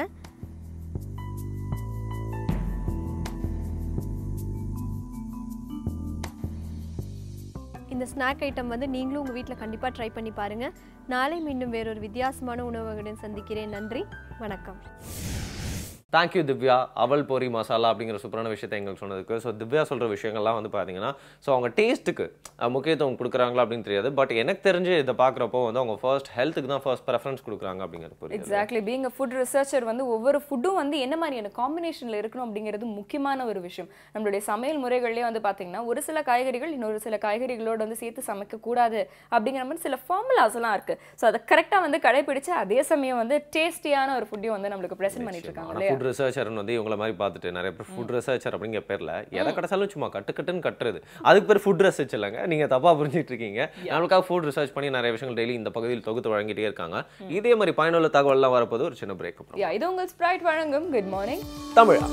இந்த ஸ்நாக் ஐட்டம் வந்து நீங்களும் உங்கள் வீட்டில் கண்டிப்பாக ட்ரை பண்ணி பாருங்கள் நாளை மீண்டும் வேறொரு வித்தியாசமான உணவுகளுடன் சந்திக்கிறேன் நன்றி வணக்கம் தேங்க்யூ திவ்யா அவல் பொரி மசாலா அப்படிங்கிற சூப்பரான விஷயத்தை எங்களுக்கு சொன்னதுக்கு ஸோ திவ்யா சொல்கிற விஷயங்கள்லாம் வந்து பார்த்தீங்கன்னா ஸோ அவங்க டேஸ்ட்டுக்கு அஹ், முக்கியத்துவம் கொடுக்குறாங்களா அப்படின்னு தெரியாது பட் எனக்கு தெரிஞ்சு இதை பார்க்குறப்போ வந்து அவங்க ஃபர்ஸ்ட் ஹெல்த்துக்கு தான் ஃபர்ஸ்ட் ப்ரெஃபரன்ஸ் கொடுக்குறாங்க அப்படிங்கிறது புரியுது exactly being a food researcher வந்து ஒவ்வொரு ஃபுட்டும் வந்து என்ன மாதிரியான காம்பினேஷனில் இருக்கணும் அப்படிங்கிறது முக்கியமான ஒரு விஷயம் நம்மளுடைய சமையல் முறைகள்லேயே வந்து பார்த்தீங்கன்னா ஒரு சில காய்கறிகள் இன்னொரு சில காய்கறிகளோட வந்து சேர்த்து சமைக்கக்கூடாது அப்படிங்கிற மாதிரி சில ஃபார்முலாஸ் எல்லாம் இருக்கு ஸோ அதை கரெக்டாக வந்து கடைபிடிச்சு அதே சமயம் வந்து டேஸ்டியான ஒரு ஃபுட்டையும் வந்து நம்மளுக்கு ப்ரெசென்ட் பண்ணிட்டு இருக்காங்க ஆனால் இல்லையா ஃபுட் ரிசர்ச்சர்னு வந்து இவங்கள மாதிரி பார்த்துட்டு நிறைய பேர் ஃபுட் ரிசர்ச்சர் அப்படிங்கிற பேர்ல எதை கிடைச்சாலும் சும்மா கட்டு கட்டுன்னு கட்டுறது அதுக்கு பேர் ஃபுட் ரிசர்ச் இல்லைங்க நீங்க தப்பா புரிஞ்சிட்டு இருக்கீங்க நம்மளுக்காக ஃபுட் ரிசர்ச் பண்ணி நிறைய விஷயங்கள் டெய்லி இந்த பகுதியில் தொகுத்து வழங்கிட்டே இருக்காங்க இதே மாதிரி பயனுள்ள தகவல்லாம் வரப்போது ஒரு சின்ன பிரேக் அப்புறம் யா இது உங்கள் ஸ்ப்ரைட் வழங்கும் குட் மார்னிங் தமிழா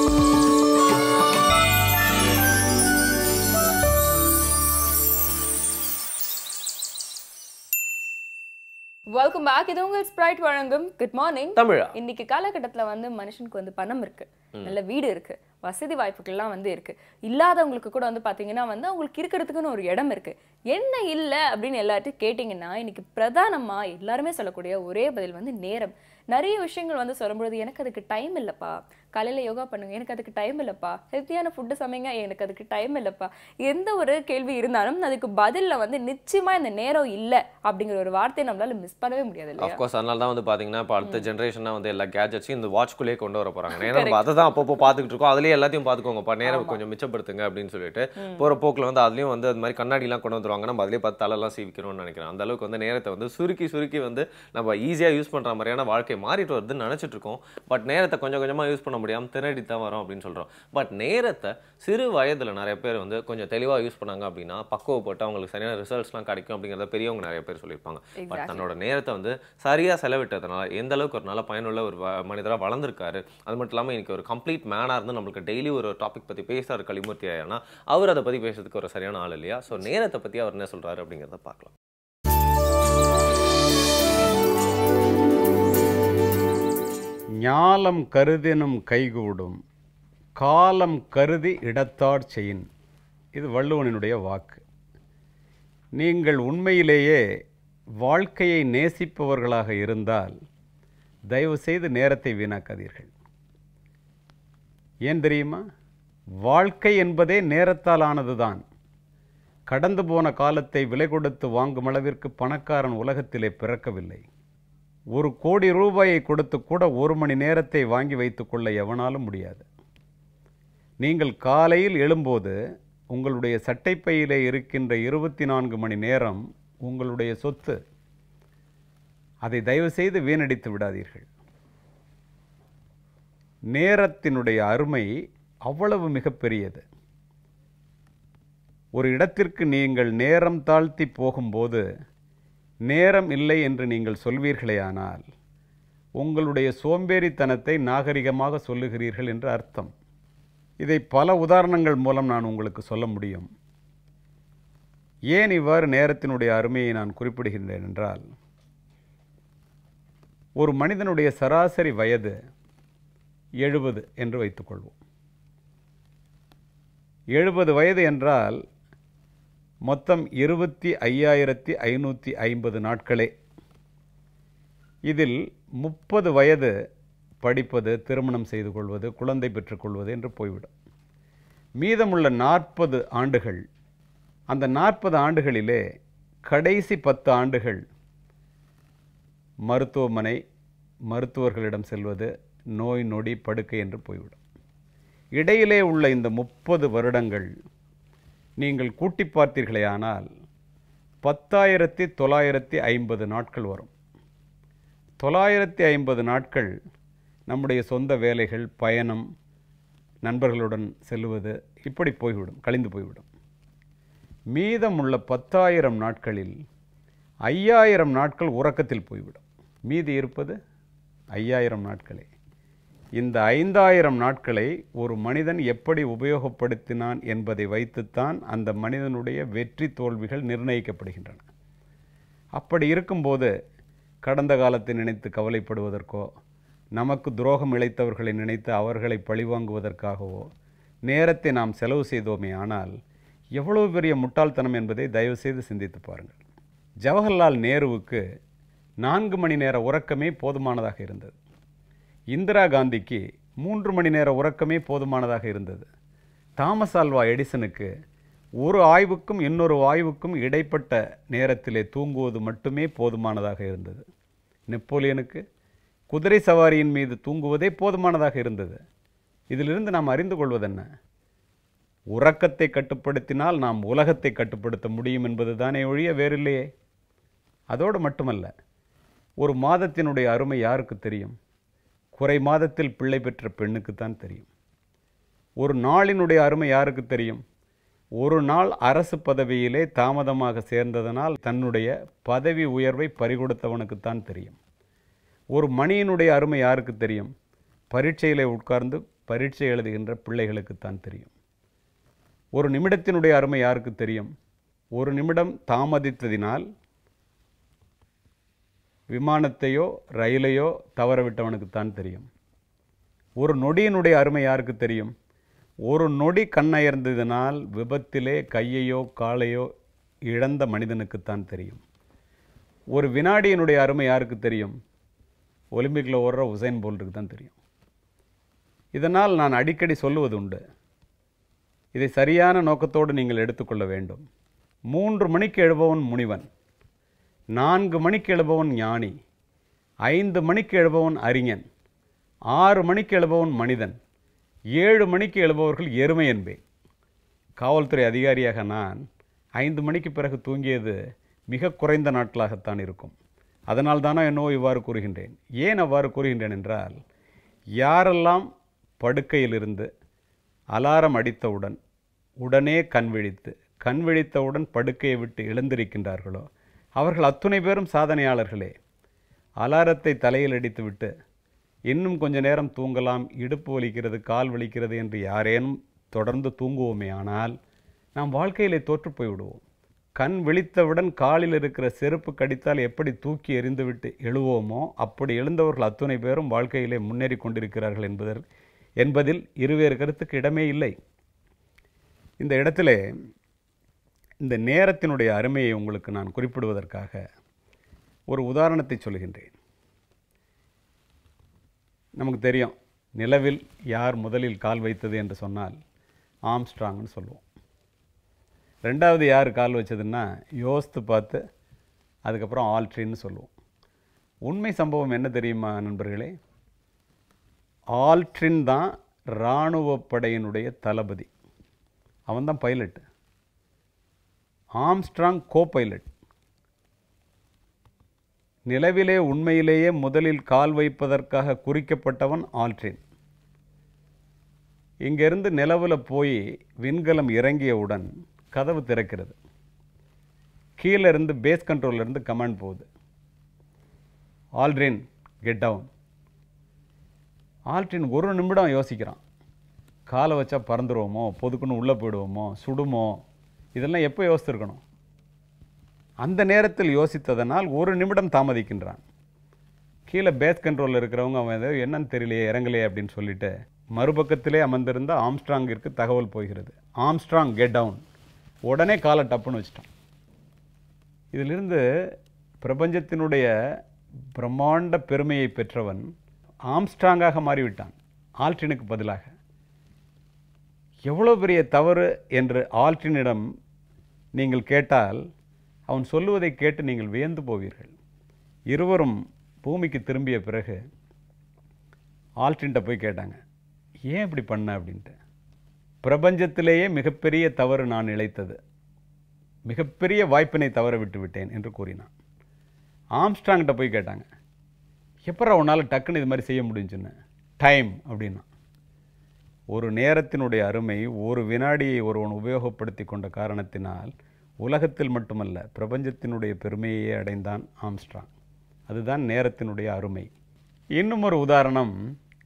வெல்கம் பேக் இது உங்கள் ஸ்ப்ரைட் வழங்கும் குட் மார்னிங் தமிழா இன்னைக்கு காலகட்டத்துல வந்து மனுஷனுக்கு வந்து பணம் இருக்கு நல்ல வீடு இருக்கு வசதி வாய்ப்புகள்லாம் வந்து இருக்கு இல்லாதவங்களுக்கு கூட வந்து பாத்தீங்கன்னா வந்து அவங்களுக்கு இருக்கிறதுக்குன்னு ஒரு இடம் இருக்கு என்ன இல்லை அப்படின்னு எல்லார்ட்டும் கேட்டிங்கன்னா இன்னைக்கு பிரதானமா எல்லாருமே சொல்லக்கூடிய ஒரே பதில் வந்து நேரம் நிறைய விஷயங்கள் வந்து சொல்லும்பொழுது எனக்கு அதுக்கு டைம் இல்லைப்பா காலையில் யோகா பண்ணுங்க எனக்கு அதுக்கு டைம் இல்லைப்பா ஹெல்த்தியான ஃபுட்டு சமைங்க எனக்கு அதுக்கு டைம் இல்லைப்பா எந்த ஒரு கேள்வி இருந்தாலும் அதுக்கு பதிலில் வந்து நிச்சயமா இந்த நேரம் இல்லை அப்படிங்கிற ஒரு வார்த்தையை நம்மளால மிஸ் பண்ணவே முடியாது இல்லையா அஃப்கோர்ஸ் அதனால தான் வந்து பாத்தீங்கன்னா இப்போ அடுத்த ஜென்ரேஷனாக வந்து எல்லா கேஜெட்ஸையும் இந்த வாட்ச்குள்ளேயே கொண்டு வர போறாங்க ஏன்னா நம்ம அதை தான் அப்பப்போ பார்த்துக்கிட்டு இருக்கோம் அதுலேயே எல்லாத்தையும் பார்த்துக்கோங்கப்பா நேரம் கொஞ்சம் மிச்சப்படுத்துங்க அப்படின்னு சொல்லிட்டு போகிற போக்கில் வந்து அதுலேயும் வந்து அது மாதிரி கண்ணாடிலாம் கொண்டு வந்துருவாங்க நம்ம அதிலே பார்த்து தலைலாம் சீவிக்கணும்னு நினைக்கிறேன் அந்த அளவுக்கு வந்து நேரத்தை வந்து சுருக்கி சுருக்கி வந்து நம்ம ஈஸியாக யூஸ் பண்ற மாதிரியான வாழ்க்கை மாறிட்டு வருதுன்னு நினைச்சிட்டு இருக்கோம் பட் நேரத்தை கொஞ்சம் கொஞ்சமா யூஸ் பண்ண முடியாம திணறி தான் வரோம் அப்படின்னு சொல்றோம் பட் நேரத்தை சிறு வயதுல நிறைய பேர் வந்து கொஞ்சம் தெளிவா யூஸ் பண்ணாங்க அப்படின்னா பக்குவப்பட்டு அவங்களுக்கு சரியான ரிசல்ட்ஸ்லாம் கிடைக்கும் அப்படிங்கிறத பெரியவங்க நிறைய பேர் சொல்லியிருப்பாங்க பட் தன்னோட நேரத்தை வந்து சரியா செலவிட்டதுனால எந்த அளவுக்கு ஒரு நல்ல பயனுள்ள ஒரு வ- மனிதரா வளர்ந்திருக்காரு அது மட்டும் இல்லாம இன்னைக்கு ஒரு கம்ப்ளீட் மேனா இருந்து நம்மளுக்கு டெய்லி ஒரு டாபிக் பத்தி பேசுறாரு கலிமூர்த்தி ஐயானா அவர் அதை பத்தி பேசுறதுக்கு ஒரு சரியான ஆள் இல்லையா ஸோ நேரத்தை பத்தி அவர் என்ன சொல்றாரு அப்படிங்கிறத பார்க்கலாம் ஞாலம் கருதினும் கைகூடும் காலம் கருதி இடத்தார் செயின் இது வள்ளுவனினுடைய வாக்கு நீங்கள் உண்மையிலேயே வாழ்க்கையை நேசிப்பவர்களாக இருந்தால் தயவு செய்து நேரத்தை வீணாக்காதீர்கள் ஏன் தெரியுமா வாழ்க்கை என்பதே நேரத்தால் ஆனதுதான் கடந்து போன காலத்தை விலை கொடுத்து வாங்கும் அளவிற்கு பணக்காரன் உலகத்திலே பிறக்கவில்லை ஒரு கோடி ரூபாயை கொடுத்து கூட ஒரு மணி நேரத்தை வாங்கி வைத்துக்கொள்ள எவனாலும் முடியாது நீங்கள் காலையில் எழும்போது உங்களுடைய சட்டைப்பையிலே இருக்கின்ற இருபத்தி நான்கு மணி நேரம் உங்களுடைய சொத்து அதை தயவு செய்து வீணடித்து விடாதீர்கள் நேரத்தினுடைய அருமை அவ்வளவு மிகப்பெரியது ஒரு இடத்திற்கு நீங்கள் நேரம் தாழ்த்தி போகும்போது நேரம் இல்லை என்று நீங்கள் சொல்வீர்களேயானால் உங்களுடைய சோம்பேறித்தனத்தை நாகரிகமாக சொல்லுகிறீர்கள் என்று அர்த்தம் இதை பல உதாரணங்கள் மூலம் நான் உங்களுக்கு சொல்ல முடியும் ஏன் இவ்வாறு நேரத்தினுடைய அருமையை நான் குறிப்பிடுகின்றேன் என்றால் ஒரு மனிதனுடைய சராசரி வயது எழுபது என்று வைத்துக்கொள்வோம் எழுபது வயது என்றால் மொத்தம் இருபத்தி ஐயாயிரத்தி ஐநூற்றி ஐம்பது நாட்களே இதில் முப்பது வயது படிப்பது திருமணம் செய்து கொள்வது குழந்தை பெற்றுக்கொள்வது என்று போய்விடும் மீதமுள்ள நாற்பது ஆண்டுகள் அந்த நாற்பது ஆண்டுகளிலே கடைசி பத்து ஆண்டுகள் மருத்துவமனை மருத்துவர்களிடம் செல்வது நோய் நொடி படுக்கை என்று போய்விடும் இடையிலே உள்ள இந்த முப்பது வருடங்கள் நீங்கள் கூட்டி பார்த்தீர்களேயானால் பத்தாயிரத்தி தொள்ளாயிரத்தி ஐம்பது நாட்கள் வரும் தொள்ளாயிரத்தி ஐம்பது நாட்கள் நம்முடைய சொந்த வேலைகள் பயணம் நண்பர்களுடன் செல்வது இப்படி போய்விடும் கழிந்து போய்விடும் மீதமுள்ள பத்தாயிரம் நாட்களில் ஐயாயிரம் நாட்கள் உறக்கத்தில் போய்விடும் மீதி இருப்பது ஐயாயிரம் நாட்களே இந்த ஐந்தாயிரம் நாட்களை ஒரு மனிதன் எப்படி உபயோகப்படுத்தினான் என்பதை வைத்துத்தான் அந்த மனிதனுடைய வெற்றி தோல்விகள் நிர்ணயிக்கப்படுகின்றன அப்படி இருக்கும்போது கடந்த காலத்தை நினைத்து கவலைப்படுவதற்கோ நமக்கு துரோகம் இழைத்தவர்களை நினைத்து அவர்களை பழிவாங்குவதற்காகவோ நேரத்தை நாம் செலவு செய்தோமே ஆனால் எவ்வளவு பெரிய முட்டாள்தனம் என்பதை தயவு செய்து சிந்தித்து பாருங்கள் ஜவஹர்லால் நேருவுக்கு நான்கு மணி நேர உறக்கமே போதுமானதாக இருந்தது இந்திரா காந்திக்கு மூன்று மணி நேர உறக்கமே போதுமானதாக இருந்தது தாமஸ் ஆல்வா எடிசனுக்கு ஒரு ஆய்வுக்கும் இன்னொரு ஆய்வுக்கும் இடைப்பட்ட நேரத்திலே தூங்குவது மட்டுமே போதுமானதாக இருந்தது நெப்போலியனுக்கு குதிரை சவாரியின் மீது தூங்குவதே போதுமானதாக இருந்தது இதிலிருந்து நாம் அறிந்து கொள்வதென்ன உறக்கத்தை கட்டுப்படுத்தினால் நாம் உலகத்தை கட்டுப்படுத்த முடியும் என்பது தானே ஒழிய வேறில்லையே அதோடு மட்டுமல்ல ஒரு மாதத்தினுடைய அருமை யாருக்கு தெரியும் குறை மாதத்தில் பிள்ளை பெற்ற பெண்ணுக்குத்தான் தெரியும் ஒரு நாளினுடைய அருமை யாருக்கு தெரியும் ஒரு நாள் அரசு பதவியிலே தாமதமாக சேர்ந்ததனால் தன்னுடைய பதவி உயர்வை பறிகொடுத்தவனுக்குத்தான் தெரியும் ஒரு மணியினுடைய அருமை யாருக்கு தெரியும் பரீட்சையிலே உட்கார்ந்து பரீட்சை எழுதுகின்ற பிள்ளைகளுக்குத்தான் தெரியும் ஒரு நிமிடத்தினுடைய அருமை யாருக்கு தெரியும் ஒரு நிமிடம் தாமதித்ததினால் விமானத்தையோ ரயிலையோ தவறவிட்டவனுக்குத்தான் தெரியும் ஒரு நொடியினுடைய அருமை யாருக்கு தெரியும் ஒரு நொடி கண்ணயர்ந்ததினால் விபத்திலே கையையோ காலையோ இழந்த மனிதனுக்குத்தான் தெரியும் ஒரு வினாடியினுடைய அருமை யாருக்கு தெரியும் ஒலிம்பிக்கில் ஓடுற உசைன் போல்ட்டுக்கு தான் தெரியும் இதனால் நான் அடிக்கடி சொல்லுவது உண்டு இதை சரியான நோக்கத்தோடு நீங்கள் எடுத்துக்கொள்ள வேண்டும் மூன்று மணிக்கு எழுபவன் முனிவன் நான்கு மணிக்கு எழுபவன் ஞானி ஐந்து மணிக்கு எழுபவன் அறிஞன் ஆறு மணிக்கு எழுபவன் மனிதன் ஏழு மணிக்கு எழுபவர்கள் எருமை என்பேன் காவல்துறை அதிகாரியாக நான் ஐந்து மணிக்கு பிறகு தூங்கியது மிக குறைந்த நாட்களாகத்தான் இருக்கும் அதனால் தானோ என்னவோ இவ்வாறு கூறுகின்றேன் ஏன் அவ்வாறு கூறுகின்றேன் என்றால் யாரெல்லாம் படுக்கையிலிருந்து அலாரம் அடித்தவுடன் உடனே கண் விழித்து கண் விழித்தவுடன் படுக்கையை விட்டு எழுந்திருக்கின்றார்களோ அவர்கள் அத்துணை பேரும் சாதனையாளர்களே அலாரத்தை தலையில் அடித்துவிட்டு இன்னும் கொஞ்ச நேரம் தூங்கலாம் இடுப்பு வலிக்கிறது கால் வலிக்கிறது என்று யாரேனும் தொடர்ந்து தூங்குவோமே ஆனால் நாம் வாழ்க்கையிலே தோற்று போய்விடுவோம் கண் விழித்தவுடன் காலில் இருக்கிற செருப்பு கடித்தால் எப்படி தூக்கி எறிந்துவிட்டு எழுவோமோ அப்படி எழுந்தவர்கள் அத்துணை பேரும் வாழ்க்கையிலே முன்னேறி கொண்டிருக்கிறார்கள் என்பதற் என்பதில் இருவேறு கருத்துக்கு இடமே இல்லை இந்த இடத்திலே இந்த நேரத்தினுடைய அருமையை உங்களுக்கு நான் குறிப்பிடுவதற்காக ஒரு உதாரணத்தை சொல்கின்றேன் நமக்கு தெரியும் நிலவில் யார் முதலில் கால் வைத்தது என்று சொன்னால் ஆம்ஸ்ட்ராங்னு சொல்லுவோம் ரெண்டாவது யார் கால் வச்சதுன்னா யோசித்து பார்த்து அதுக்கப்புறம் ஆல்ட்ரின்னு சொல்லுவோம் உண்மை சம்பவம் என்ன தெரியுமா நண்பர்களே ஆல்ட்ரின் தான் இராணுவ படையினுடைய தளபதி அவன் தான் பைலட் ஆம்ஸ்ட்ராங் கோ பைலட் நிலவிலே உண்மையிலேயே முதலில் கால் வைப்பதற்காக குறிக்கப்பட்டவன் ஆல்ட்ரின் இங்கிருந்து நிலவில் போய் விண்கலம் இறங்கியவுடன் கதவு திறக்கிறது கீழே இருந்து பேஸ் கண்ட்ரோல்ல இருந்து கமாண்ட் போகுது ஆல்ட்ரின் கெட் டவுன் ஆல்ட்ரின் ஒரு நிமிடம் யோசிக்கிறான் காலை வச்சா பறந்துருவோமோ பொதுக்குன்னு உள்ளே போயிடுவோமோ சுடுமோ இதெல்லாம் எப்போ யோசித்திருக்கணும் அந்த நேரத்தில் யோசித்ததனால் ஒரு நிமிடம் தாமதிக்கின்றான் கீழே பேஸ் கண்ட்ரோலில் இருக்கிறவங்க அவன் ஏதோ என்னன்னு தெரியலையே இறங்கலையே அப்படின்னு சொல்லிட்டு மறுபக்கத்திலே அமர்ந்திருந்த ஆம்ஸ்ட்ராங்கிற்கு தகவல் போகிறது ஆம்ஸ்ட்ராங் கெட் டவுன் உடனே காலை டப்புன்னு வச்சிட்டான் இதிலிருந்து பிரபஞ்சத்தினுடைய பிரம்மாண்ட பெருமையை பெற்றவன் ஆம்ஸ்ட்ராங்காக மாறிவிட்டான் ஆல்ட்ரினுக்கு பதிலாக எவ்வளோ பெரிய தவறு என்று ஆல்ட்ரினிடம் நீங்கள் கேட்டால் அவன் சொல்லுவதை கேட்டு நீங்கள் வியந்து போவீர்கள் இருவரும் பூமிக்கு திரும்பிய பிறகு ஆல்ட்ரின்ட்ட போய் கேட்டாங்க ஏன் இப்படி பண்ண அப்படின்ட்டு பிரபஞ்சத்திலேயே மிகப்பெரிய தவறு நான் இழைத்தது மிகப்பெரிய வாய்ப்பினை தவற விட்டு விட்டேன் என்று கூறினான் ஆம்ஸ்ட்ராங்கிட்ட போய் கேட்டாங்க எப்பறம் உன்னால் டக்குன்னு இது மாதிரி செய்ய முடிஞ்சுன்னு டைம் அப்படின்னா ஒரு நேரத்தினுடைய அருமை ஒரு வினாடியை ஒருவன் உபயோகப்படுத்தி கொண்ட காரணத்தினால் உலகத்தில் மட்டுமல்ல பிரபஞ்சத்தினுடைய பெருமையை அடைந்தான் ஆம்ஸ்ட்ராங் அதுதான் நேரத்தினுடைய அருமை இன்னும் ஒரு உதாரணம்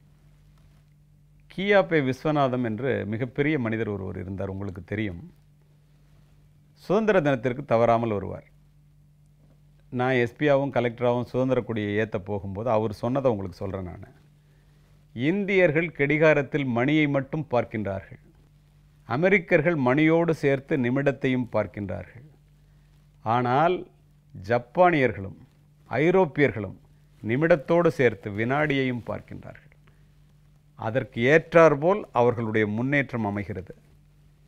கியாபே விஸ்வநாதம் என்று மிகப்பெரிய மனிதர் ஒருவர் இருந்தார் உங்களுக்கு தெரியும் சுதந்திர தினத்திற்கு தவறாமல் வருவார் நான் எஸ்பியாவும் கலெக்டராகவும் சுதந்திர கொடியை ஏற்ற போகும்போது அவர் சொன்னதை உங்களுக்கு சொல்கிறேன் நான் இந்தியர்கள் கடிகாரத்தில் மணியை மட்டும் பார்க்கின்றார்கள் அமெரிக்கர்கள் மணியோடு சேர்த்து நிமிடத்தையும் பார்க்கின்றார்கள் ஆனால் ஜப்பானியர்களும் ஐரோப்பியர்களும் நிமிடத்தோடு சேர்த்து வினாடியையும் பார்க்கின்றார்கள் அதற்கு ஏற்றாற்போல் அவர்களுடைய முன்னேற்றம் அமைகிறது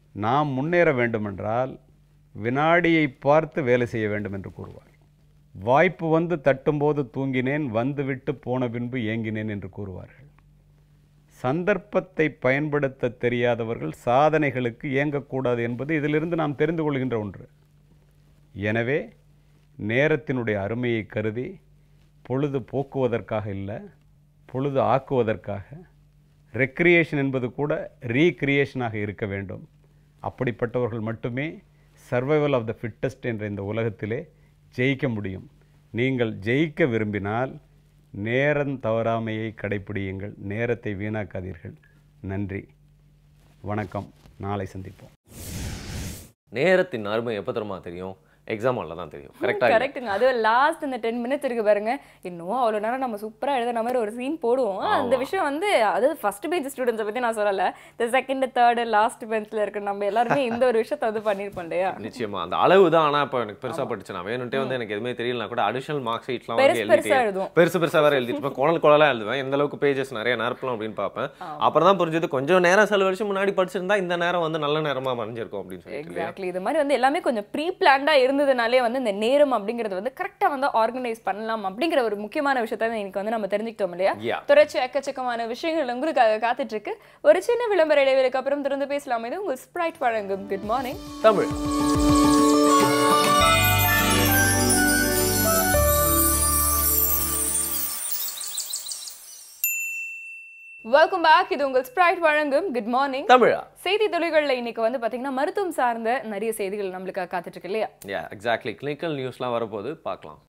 நாம் முன்னேற வேண்டுமென்றால் வினாடியை பார்த்து வேலை செய்ய வேண்டும் என்று கூறுவார் வாய்ப்பு வந்து தட்டும்போது தூங்கினேன் வந்துவிட்டு போன பின்பு ஏங்கினேன் என்று கூறுவார்கள் சந்தர்ப்பத்தை பயன்படுத்த தெரியாதவர்கள் சாதனைகளுக்கு இயங்கக்கூடாது என்பது இதிலிருந்து நாம் தெரிந்து கொள்கின்ற ஒன்று எனவே நேரத்தினுடைய அருமையை கருதி பொழுது போக்குவதற்காக இல்லை பொழுது ஆக்குவதற்காக ரெக்ரியேஷன் என்பது கூட ரீக்ரியேஷனாக இருக்க வேண்டும் அப்படிப்பட்டவர்கள் மட்டுமே சர்வைவல் ஆஃப் த ஃபிட்டஸ்ட் என்ற இந்த உலகத்திலே ஜெயிக்க முடியும் நீங்கள் ஜெயிக்க விரும்பினால் நேரம் தவறாமையை கடைப்பிடியுங்கள் நேரத்தை வீணாக்காதீர்கள் நன்றி வணக்கம் நாளை சந்திப்போம் நேரத்தின் அருமை எப்போ தெரியுமா தெரியும் எக்ஸாம் ஹாலில் தான் தெரியும் கரெக்டாக கரெக்ட்டுங்க அது லாஸ்ட் இந்த டென் மினிட்ஸ் இருக்கு பாருங்க இன்னும் அவ்வளோ நேரம் நம்ம சூப்பரா எழுதுன மாதிரி ஒரு சீன் போடுவோம் அந்த விஷயம் வந்து அது ஃபர்ஸ்ட் பெஞ்ச் ஸ்டூடெண்ட்ஸை பத்தி நான் சொல்லல இந்த செகண்ட் தேர்டு லாஸ்ட் பெஞ்ச்ல இருக்க நம்ம எல்லாருமே இந்த ஒரு விஷயத்தை வந்து பண்ணியிருப்போம் இல்லையா நிச்சயமா அந்த அளவு தான் ஆனா இப்போ எனக்கு பெருசா படிச்சு நான் வேணும்ட்டே வந்து எனக்கு எதுவுமே தெரியலனா கூட அடிஷனல் மார்க் ஷீட்லாம் பெருசு வந்து பெருசா எழுதிட்டு எழுதுவோம். பெருசு பெருசா வேற எழுதிட்டு இருப்பேன் குழல் குழலா எழுதுவேன் எந்த அளவுக்கு பேஜஸ் நிறைய நிரப்பலாம் அப்படின்னு பார்ப்பேன் அப்புறம் தான் புரிஞ்சது கொஞ்சம் நேரம் செலவழிச்சு முன்னாடி படிச்சிருந்தா இந்த நேரம் வந்து நல்ல நேரமா மறைஞ்சிருக்கும் அப்படின்னு சொல்லிட்டு இல்லையா எக்ஸாக்ட்லி இது மாதிரி வந்து எல்லாமே கொஞ்சம் ப்ரீ பிளான்டா இருந்ததுனாலே வந்து இந்த நேரம் அப்படிங்கிறது வந்து கரெக்டா வந்து ஆர்கனைஸ் பண்ணலாம் அப்படிங்கிற ஒரு முக்கியமான விஷயத்தை தான் இன்னைக்கு வந்து நம்ம தெரிஞ்சுக்கிட்டோம் இல்லையா Yeah. தொடர்ச்சி எக்கச்சக்கமான விஷயங்கள் உங்களுக்காக காத்துட்டு இருக்கு ஒரு சின்ன விளம்பர இடைவெளிக்கு அப்புறம் திறந்து பேசலாம் இது உங்கள் ஸ்ப்ரைட் வழங்கும் good morning Tamil welcome back இது உங்கள் ஸ்ப்ரைட் வழங்கும் குட் மார்னிங் தமிழா செய்தி துளிகள்ல இன்னைக்கு வந்து பாத்தீங்கன்னா மருத்துவம் சார்ந்த நிறைய செய்திகள் நம்மளுக்காக காத்துட்டு இருக்கு இல்லையா யா எக்ஸாக்ட்லி கிளினிக்கல் நியூஸ்லாம் வரப்போது பார்க்கலாம்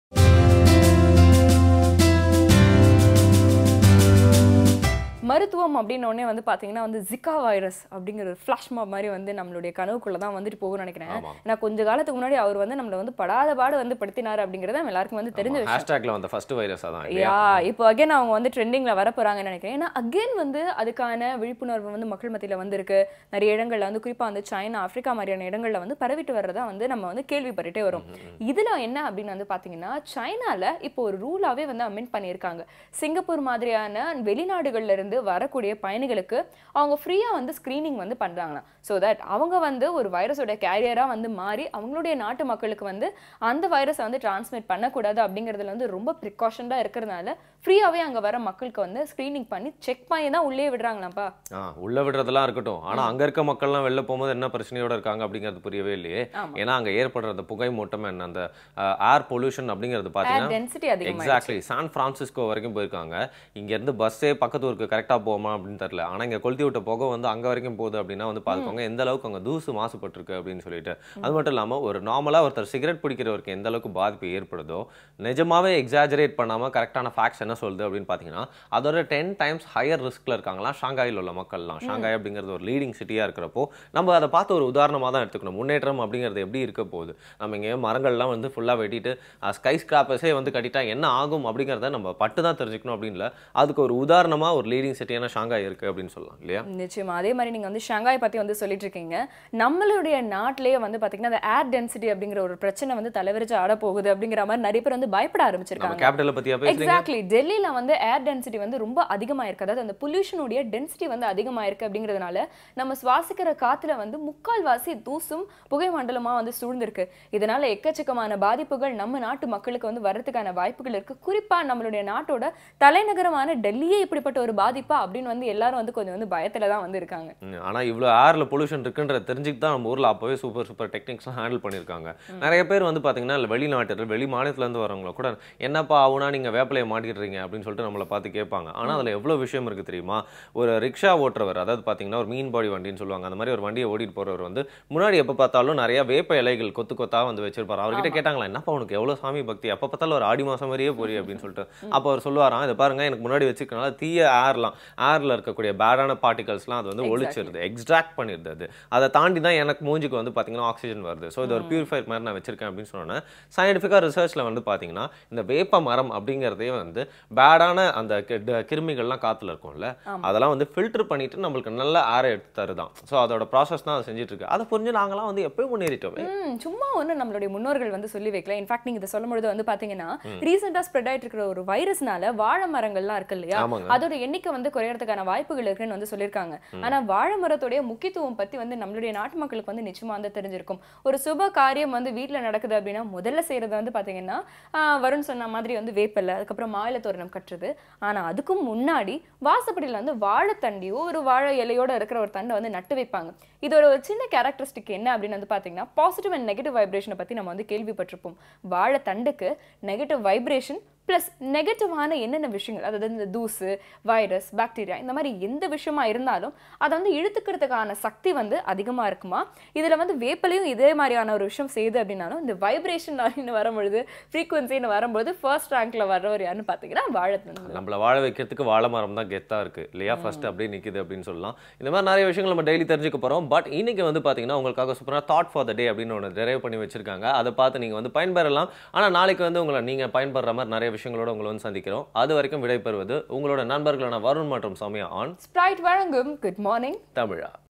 மருத்துவம் அப்படின்ன உடனே வந்து பாத்தீங்கன்னா வந்து ஜிகா வைரஸ் அப்படிங்கிற ஒரு ஃபிளாஷ் மாப் மாதிரி வந்து நம்மளுடைய கனவுக்குள்ள தான் வந்துட்டு போகும்னு நினைக்கிறேன் ஆமா. ஏன்னா கொஞ்ச காலத்துக்கு முன்னாடி அவர் வந்து நம்மள வந்து படாத பாடு வந்து படுத்தினார் அப்படிங்கறது நம்ம எல்லாருக்கும் வந்து தெரிஞ்ச விஷயம் ஹேஷ்டேக்ல வந்த ஃபர்ஸ்ட் வைரஸா தான் இல்லையா யா இப்போ அகைன் அவங்க வந்து ட்ரெண்டிங்ல வர போறாங்கன்னு நினைக்கிறேன் ஏன்னா அகைன் வந்து அதுக்கான விழிப்புணர்வு வந்து மக்கள் மத்தியில வந்திருக்கு நிறைய இடங்கள்ல வந்து குறிப்பா வந்து சைனா ஆப்பிரிக்கா மாதிரியான இடங்கள்ல வந்து பரவிட்டு வர்றதா வந்து நம்ம வந்து கேள்விப்பட்டுட்டே வரும் இதுல என்ன அப்படின்னு வந்து பாத்தீங்கன்னா சைனால இப்போ ஒரு ரூலாவே வந்து அமெண்ட் பண்ணியிருக்காங்க சிங்கப்பூர் மாதிரியான வெளிநாடுகள்ல இருந்து வரக்கூடிய பயணிகளுக்கு அவங்க ஃப்ரீயா வந்து ஸ்கிரீனிங் வந்து பண்றாங்களாம் ஸோ தட் அவங்க வந்து ஒரு வைரஸோட கேரியரா வந்து மாறி அவங்களுடைய நாட்டு மக்களுக்கு வந்து அந்த வைரஸை வந்து டிரான்ஸ்மிட் பண்ணக்கூடாது அப்படிங்கிறதுல வந்து ரொம்ப ப்ரிகாஷன்டாக இருக்கிறதுனால ஃப்ரீயாவே அங்க வர மக்களுக்கு வந்து ஸ்கிரீனிங் பண்ணி செக் பண்ணி தான் உள்ளே விடுறாங்களாப்பா ஆ உள்ள விடுறதெல்லாம் இருக்கட்டும் ஆனா அங்க இருக்க மக்கள்லாம் வெளில போகும்போது என்ன பிரச்சனையோட இருக்காங்க அப்படிங்கிறது புரியவே இல்லையே ஆமா. ஏன்னா அங்க ஏற்படுற அந்த புகை மூட்டம் என்ன அந்த ஏர் பொல்யூஷன் அப்படிங்கிறது ஏர் பாத்தீங்கன்னா டென்சிட்டி அதிகமாக எக்ஸாக்ட்லி சான் பிரான்சிஸ்கோ வரைக்கும் போயிருக்காங்க இங்க இருந்து பஸ்ஸே பக்கத்து ஊருக்கு கரெக்டா போகுமா அப்படின்னு தெரியல ஆனா இங்க கொளுத்தி விட்ட புகை வந்து அங்க வரைக்கும் போகுது அப்படின்னா வந்து பாத்துக்கோங்க எந்த அளவுக்கு அங்க தூசு மாசுபட்டிருக்கு அப்படின்னு சொல்லிட்டு அது மட்டும் இல்லாம ஒரு நார்மலா ஒருத்தர் சிகரெட் பிடிக்கிறவருக்கு எந்த அளவுக்கு பாதிப்பு ஏற்படுதோ நிஜமாவே எக்ஸாஜரேட் பண்ணாம கரெக்டான ஃபேக்ட்ஸ் என்ன சொல்லுது அப்படின்னு பாத்தீங்கன்னா அதோட டென் டைம்ஸ் ஹையர் ரிஸ்க்ல இருக்காங்களாம் ஷாங்காயில் உள்ள மக்கள்லாம் ஷாங்காய் அப்படிங்கிறது ஒரு லீடிங் சிட்டியா இருக்கிறப்போ நம்ம அதை பார்த்து ஒரு உதாரணமா தான் எடுத்துக்கணும் முன்னேற்றம் அப்படிங்கிறது எப்படி இருக்க போகுது நம்ம இங்கே மரங்கள்லாம் வந்து ஃபுல்லா வெட்டிட்டு ஸ்கை ஸ்கிராப்பர்ஸே வந்து கட்டிட்டா என்ன ஆகும் அப்படிங்கிறத நம்ம பட்டு தான் தெரிஞ்சுக்கணும் அப்படின்னு இல்ல அதுக்கு ஒரு உதாரணமா ஒரு லீடிங் சிட்டியான ஷாங்காய் இருக்கு அப்படின்னு சொல்லலாம் இல்லையா நிச்சயமா அதே மாதிரி நீங்க வந்து ஷங்காய் பத்தி வந்து சொல்லிட்டு இருக்கீங்க நம்மளுடைய நாட்டிலேயே வந்து பாத்தீங்கன்னா அந்த ஏர் டென்சிட்டி அப்படிங்கிற ஒரு பிரச்சனை வந்து தலைவரிச்சு ஆட போகுது அப்படிங்கிற மாதிரி நிறைய பேர் வந்து பயப்பட நம்ம ஆரம்பிச்சிருக்காங்க கேபிட்டலை பத்தியா பேசுறீங்க எக்ஸாக்ட்லி டெல்லியில வந்து ஏர் டென்சிட்டி வந்து ரொம்ப அதிகமா இருக்கு அதாவது அந்த பொல்யூஷனுடைய டென்சிட்டி வந்து அதிகமா இருக்கு அப்படிங்கிறதுனால நம்ம சுவாசிக்கிற காத்துல வந்து முக்கால்வாசி தூசும் புகை மண்டலமா வந்து சூழ்ந்திருக்கு இதனால எக்கச்சக்கமான பாதிப்புகள் நம்ம நாட்டு மக்களுக்கு வந்து வர்றதுக்கான வாய்ப்புகள் இருக்கு குறிப்பா நம்மளுடைய நாட்டோட தலைநகரமான டெல்லியே இப்படிப்பட்ட ஒரு பாதிப்பா அப்படின்னு வந்து எல்லாரும் வந்து கொஞ்சம் வந்து பயத்துல தான் வந்து இருக்காங்க ம், ஆனா இவ்வளோ ஏர்ல பொல்யூஷன் இருக்குன்ற தெரிஞ்சுட்டு தான் நம்ம ஊர்ல அப்பவே சூப்பர் சூப்பர் டெக்னிக்ஸ்லாம் ஹேண்டில் பண்ணியிருக்காங்க நிறைய பேர் வந்து பாத்தீங்கன்னா இல்ல வெளிநாட்டு வெளி மாநிலத்துல இருந்து வரவங்கள கூட என்னப்பா ஆகுனா நீங்க வேப்பிலையை மாட்டிடுறீங்க அப்படின்னு சொல்லிட்டு நம்மளை பார்த்து கேட்பாங்க ஆனா அதுல எவ்வளவு விஷயம் இருக்கு தெரியுமா ஒரு ரிக்ஷா ஓட்டுறவர் அதாவது பாத்தீங்கன்னா ஒரு மீன் பாடி வண்டின்னு சொல்லுவாங்க அந்த மாதிரி ஒரு வண்டியை ஓட்டிட்டு போறவர் வந்து முன்னாடி எப்ப பார்த்தாலும் நிறைய வேப்ப இலைகள் கொத்து கொத்தா வந்து வச்சிருப்பாரு அவர்கிட்ட கேட்டாங்களா என்னப்பா உனக்கு எவ்வளவு சாமி பக்தி எப்ப பார்த்தாலும் ஒரு ஆடி மாசம் மாதிரியே போறீ அப்படின்னு சொல்லிட்டு அப்போ அவர் சொல்லுவாராம் இதை பாருங்க எனக்கு முன்னாடி வச்சிருக்கனால தீய ஏர்லாம் ஏர்ல இருக்கக்கூடிய பேடான பார்ட்டிகல்ஸ்லாம் அது வந்து ஒழிச்சிருது எக்ஸ்ட்ராக்ட் பண்ணிடுது அது அதை தாண்டி தான் எனக்கு மூஞ்சிக்கு வந்து பாத்தீங்கன்னா ஆக்சிஜன் வருது ஸோ இது ஒரு பியூரிஃபைர் மாதிரி நான் வச்சிருக்கேன் அப்படின்னு சொன்னோன்னே சயின்டிஃபிக்காக ரிசர்ச்ல வந்து பாத்தீங்கன்னா இந்த வேப்ப மரம் அப்படிங்கிறதே வந்து பேடான அந்த கி- ட- கிருமிகள்லாம் காத்துல இருக்கும்ல அதெல்லாம் வந்து ஃபில்டர் பண்ணிட்டு நம்மளுக்கு நல்ல ஏரை எடுத்து தருதான் ஸோ அதோட ப்ராசஸ் தான் அதை செஞ்சுட்டு இருக்கு அதை புரிஞ்சு நாங்களாம் வந்து எப்பயும் முன்னேறிட்டோமே ம், சும்மா ஒன்று நம்மளுடைய முன்னோர்கள் வந்து சொல்லி வைக்கல இன்ஃபேக்ட் நீங்க இதை சொல்லும் பொழுது வந்து பாத்தீங்கன்னா ரீசெண்டா ஸ்ப்ரெட் ஆயிட்டு இருக்கிற ஒரு வைரஸ்னால வாழை மரங்கள்லாம் இருக்கு இல்லையா ஆமாங்க. அதோட எண்ணிக்கை வந்து குறையறதுக்கான வாய்ப்புகள் இருக்குன்னு வந்து சொல்லியிருக்காங்க ஆனா வாழை மரத்துடைய முக்கியத்துவம் பத்தி வந்து நம்மளுடைய நாட்டு மக்களுக்கு வந்து நிச்சயமா வந்து தெரிஞ்சிருக்கும் ஒரு சுப காரியம் வந்து வீட்ல நடக்குது அப்படின்னா முதல்ல செய்யறது வந்து பாத்தீங்கன்னா ஆஹ் வருண் சொன்ன மாதிரி வந்து வேப்பிலை அதுக்கப்புறம் மாயிலை தோரணம் கட்டுறது ஆனா அதுக்கும் முன்னாடி வாசப்படியில வந்து வாழைத்தண்டியோ ஒரு வாழை இலையோட இருக்கிற ஒரு தண்டை வந்து நட்டு வைப்பாங்க இதோட ஒரு சின்ன கேரக்டரிஸ்டிக் என்ன அப்படின்னு வந்து பாத்தீங்கன்னா பாசிட்டிவ் அண்ட் நெகட்டிவ் வைப்ரேஷனை பத்தி நம்ம வந்து கேள்விப்பட்டிருப்போம் வாழை தண்டுக்கு நெகட்டிவ் வைப்ரேஷன் ப்ளஸ் நெகட்டிவான என்னென்ன விஷயங்கள் அதாவது இந்த தூசு வைரஸ் பாக்டீரியா இந்த மாதிரி எந்த விஷயமா இருந்தாலும் அதை வந்து இழுத்துக்கிறதுக்கான சக்தி வந்து அதிகமா இருக்குமா இதுல வந்து வேப்பிலையும் இதே மாதிரியான ஒரு விஷயம் செய்யுது அப்படின்னாலும் இந்த வைப்ரேஷன் அப்படின்னு வரும்பொழுது ஃப்ரீக்குவன்சின்னு வரும்போது ஃபர்ஸ்ட் ரேங்க்ல வர்றவர் யாருன்னு பார்த்தீங்கன்னா வாழைத்தண்டு நம்மள வாழ வைக்கிறதுக்கு வாழை மரம் தான் கெத்தா இருக்கு இல்லையா ஃபர்ஸ்ட் அப்படியே நிக்குது அப்படின்னு சொல்லலாம் இந்த மாதிரி நிறைய விஷயங்கள் நம்ம டெய்லி தெரிஞ்சுக்க போறோம் பட் இன்னைக்கு வந்து பாத்தீங்கன்னா உங்களுக்காக சூப்பரா தாட் ஃபார் த டே அப்படின்னு ஒன்று டெரைவ் பண்ணி வச்சிருக்காங்க அதை பார்த்து நீங்க வந்து பயன்பெறலாம் ஆனா நாளைக்கு வந்து உங்களை நீங்க பயன்படுற மாதிரி நிறைய விஷயங்களோட உங்களை வந்து சந்திக்கிறோம் அது வரைக்கும் விடைபெறுவது உங்களோட நண்பர்களான வருண் மற்றும் சௌமியா ஆன் ஸ்ப்ரைட் வழங்கும் குட் மார்னிங் தமிழா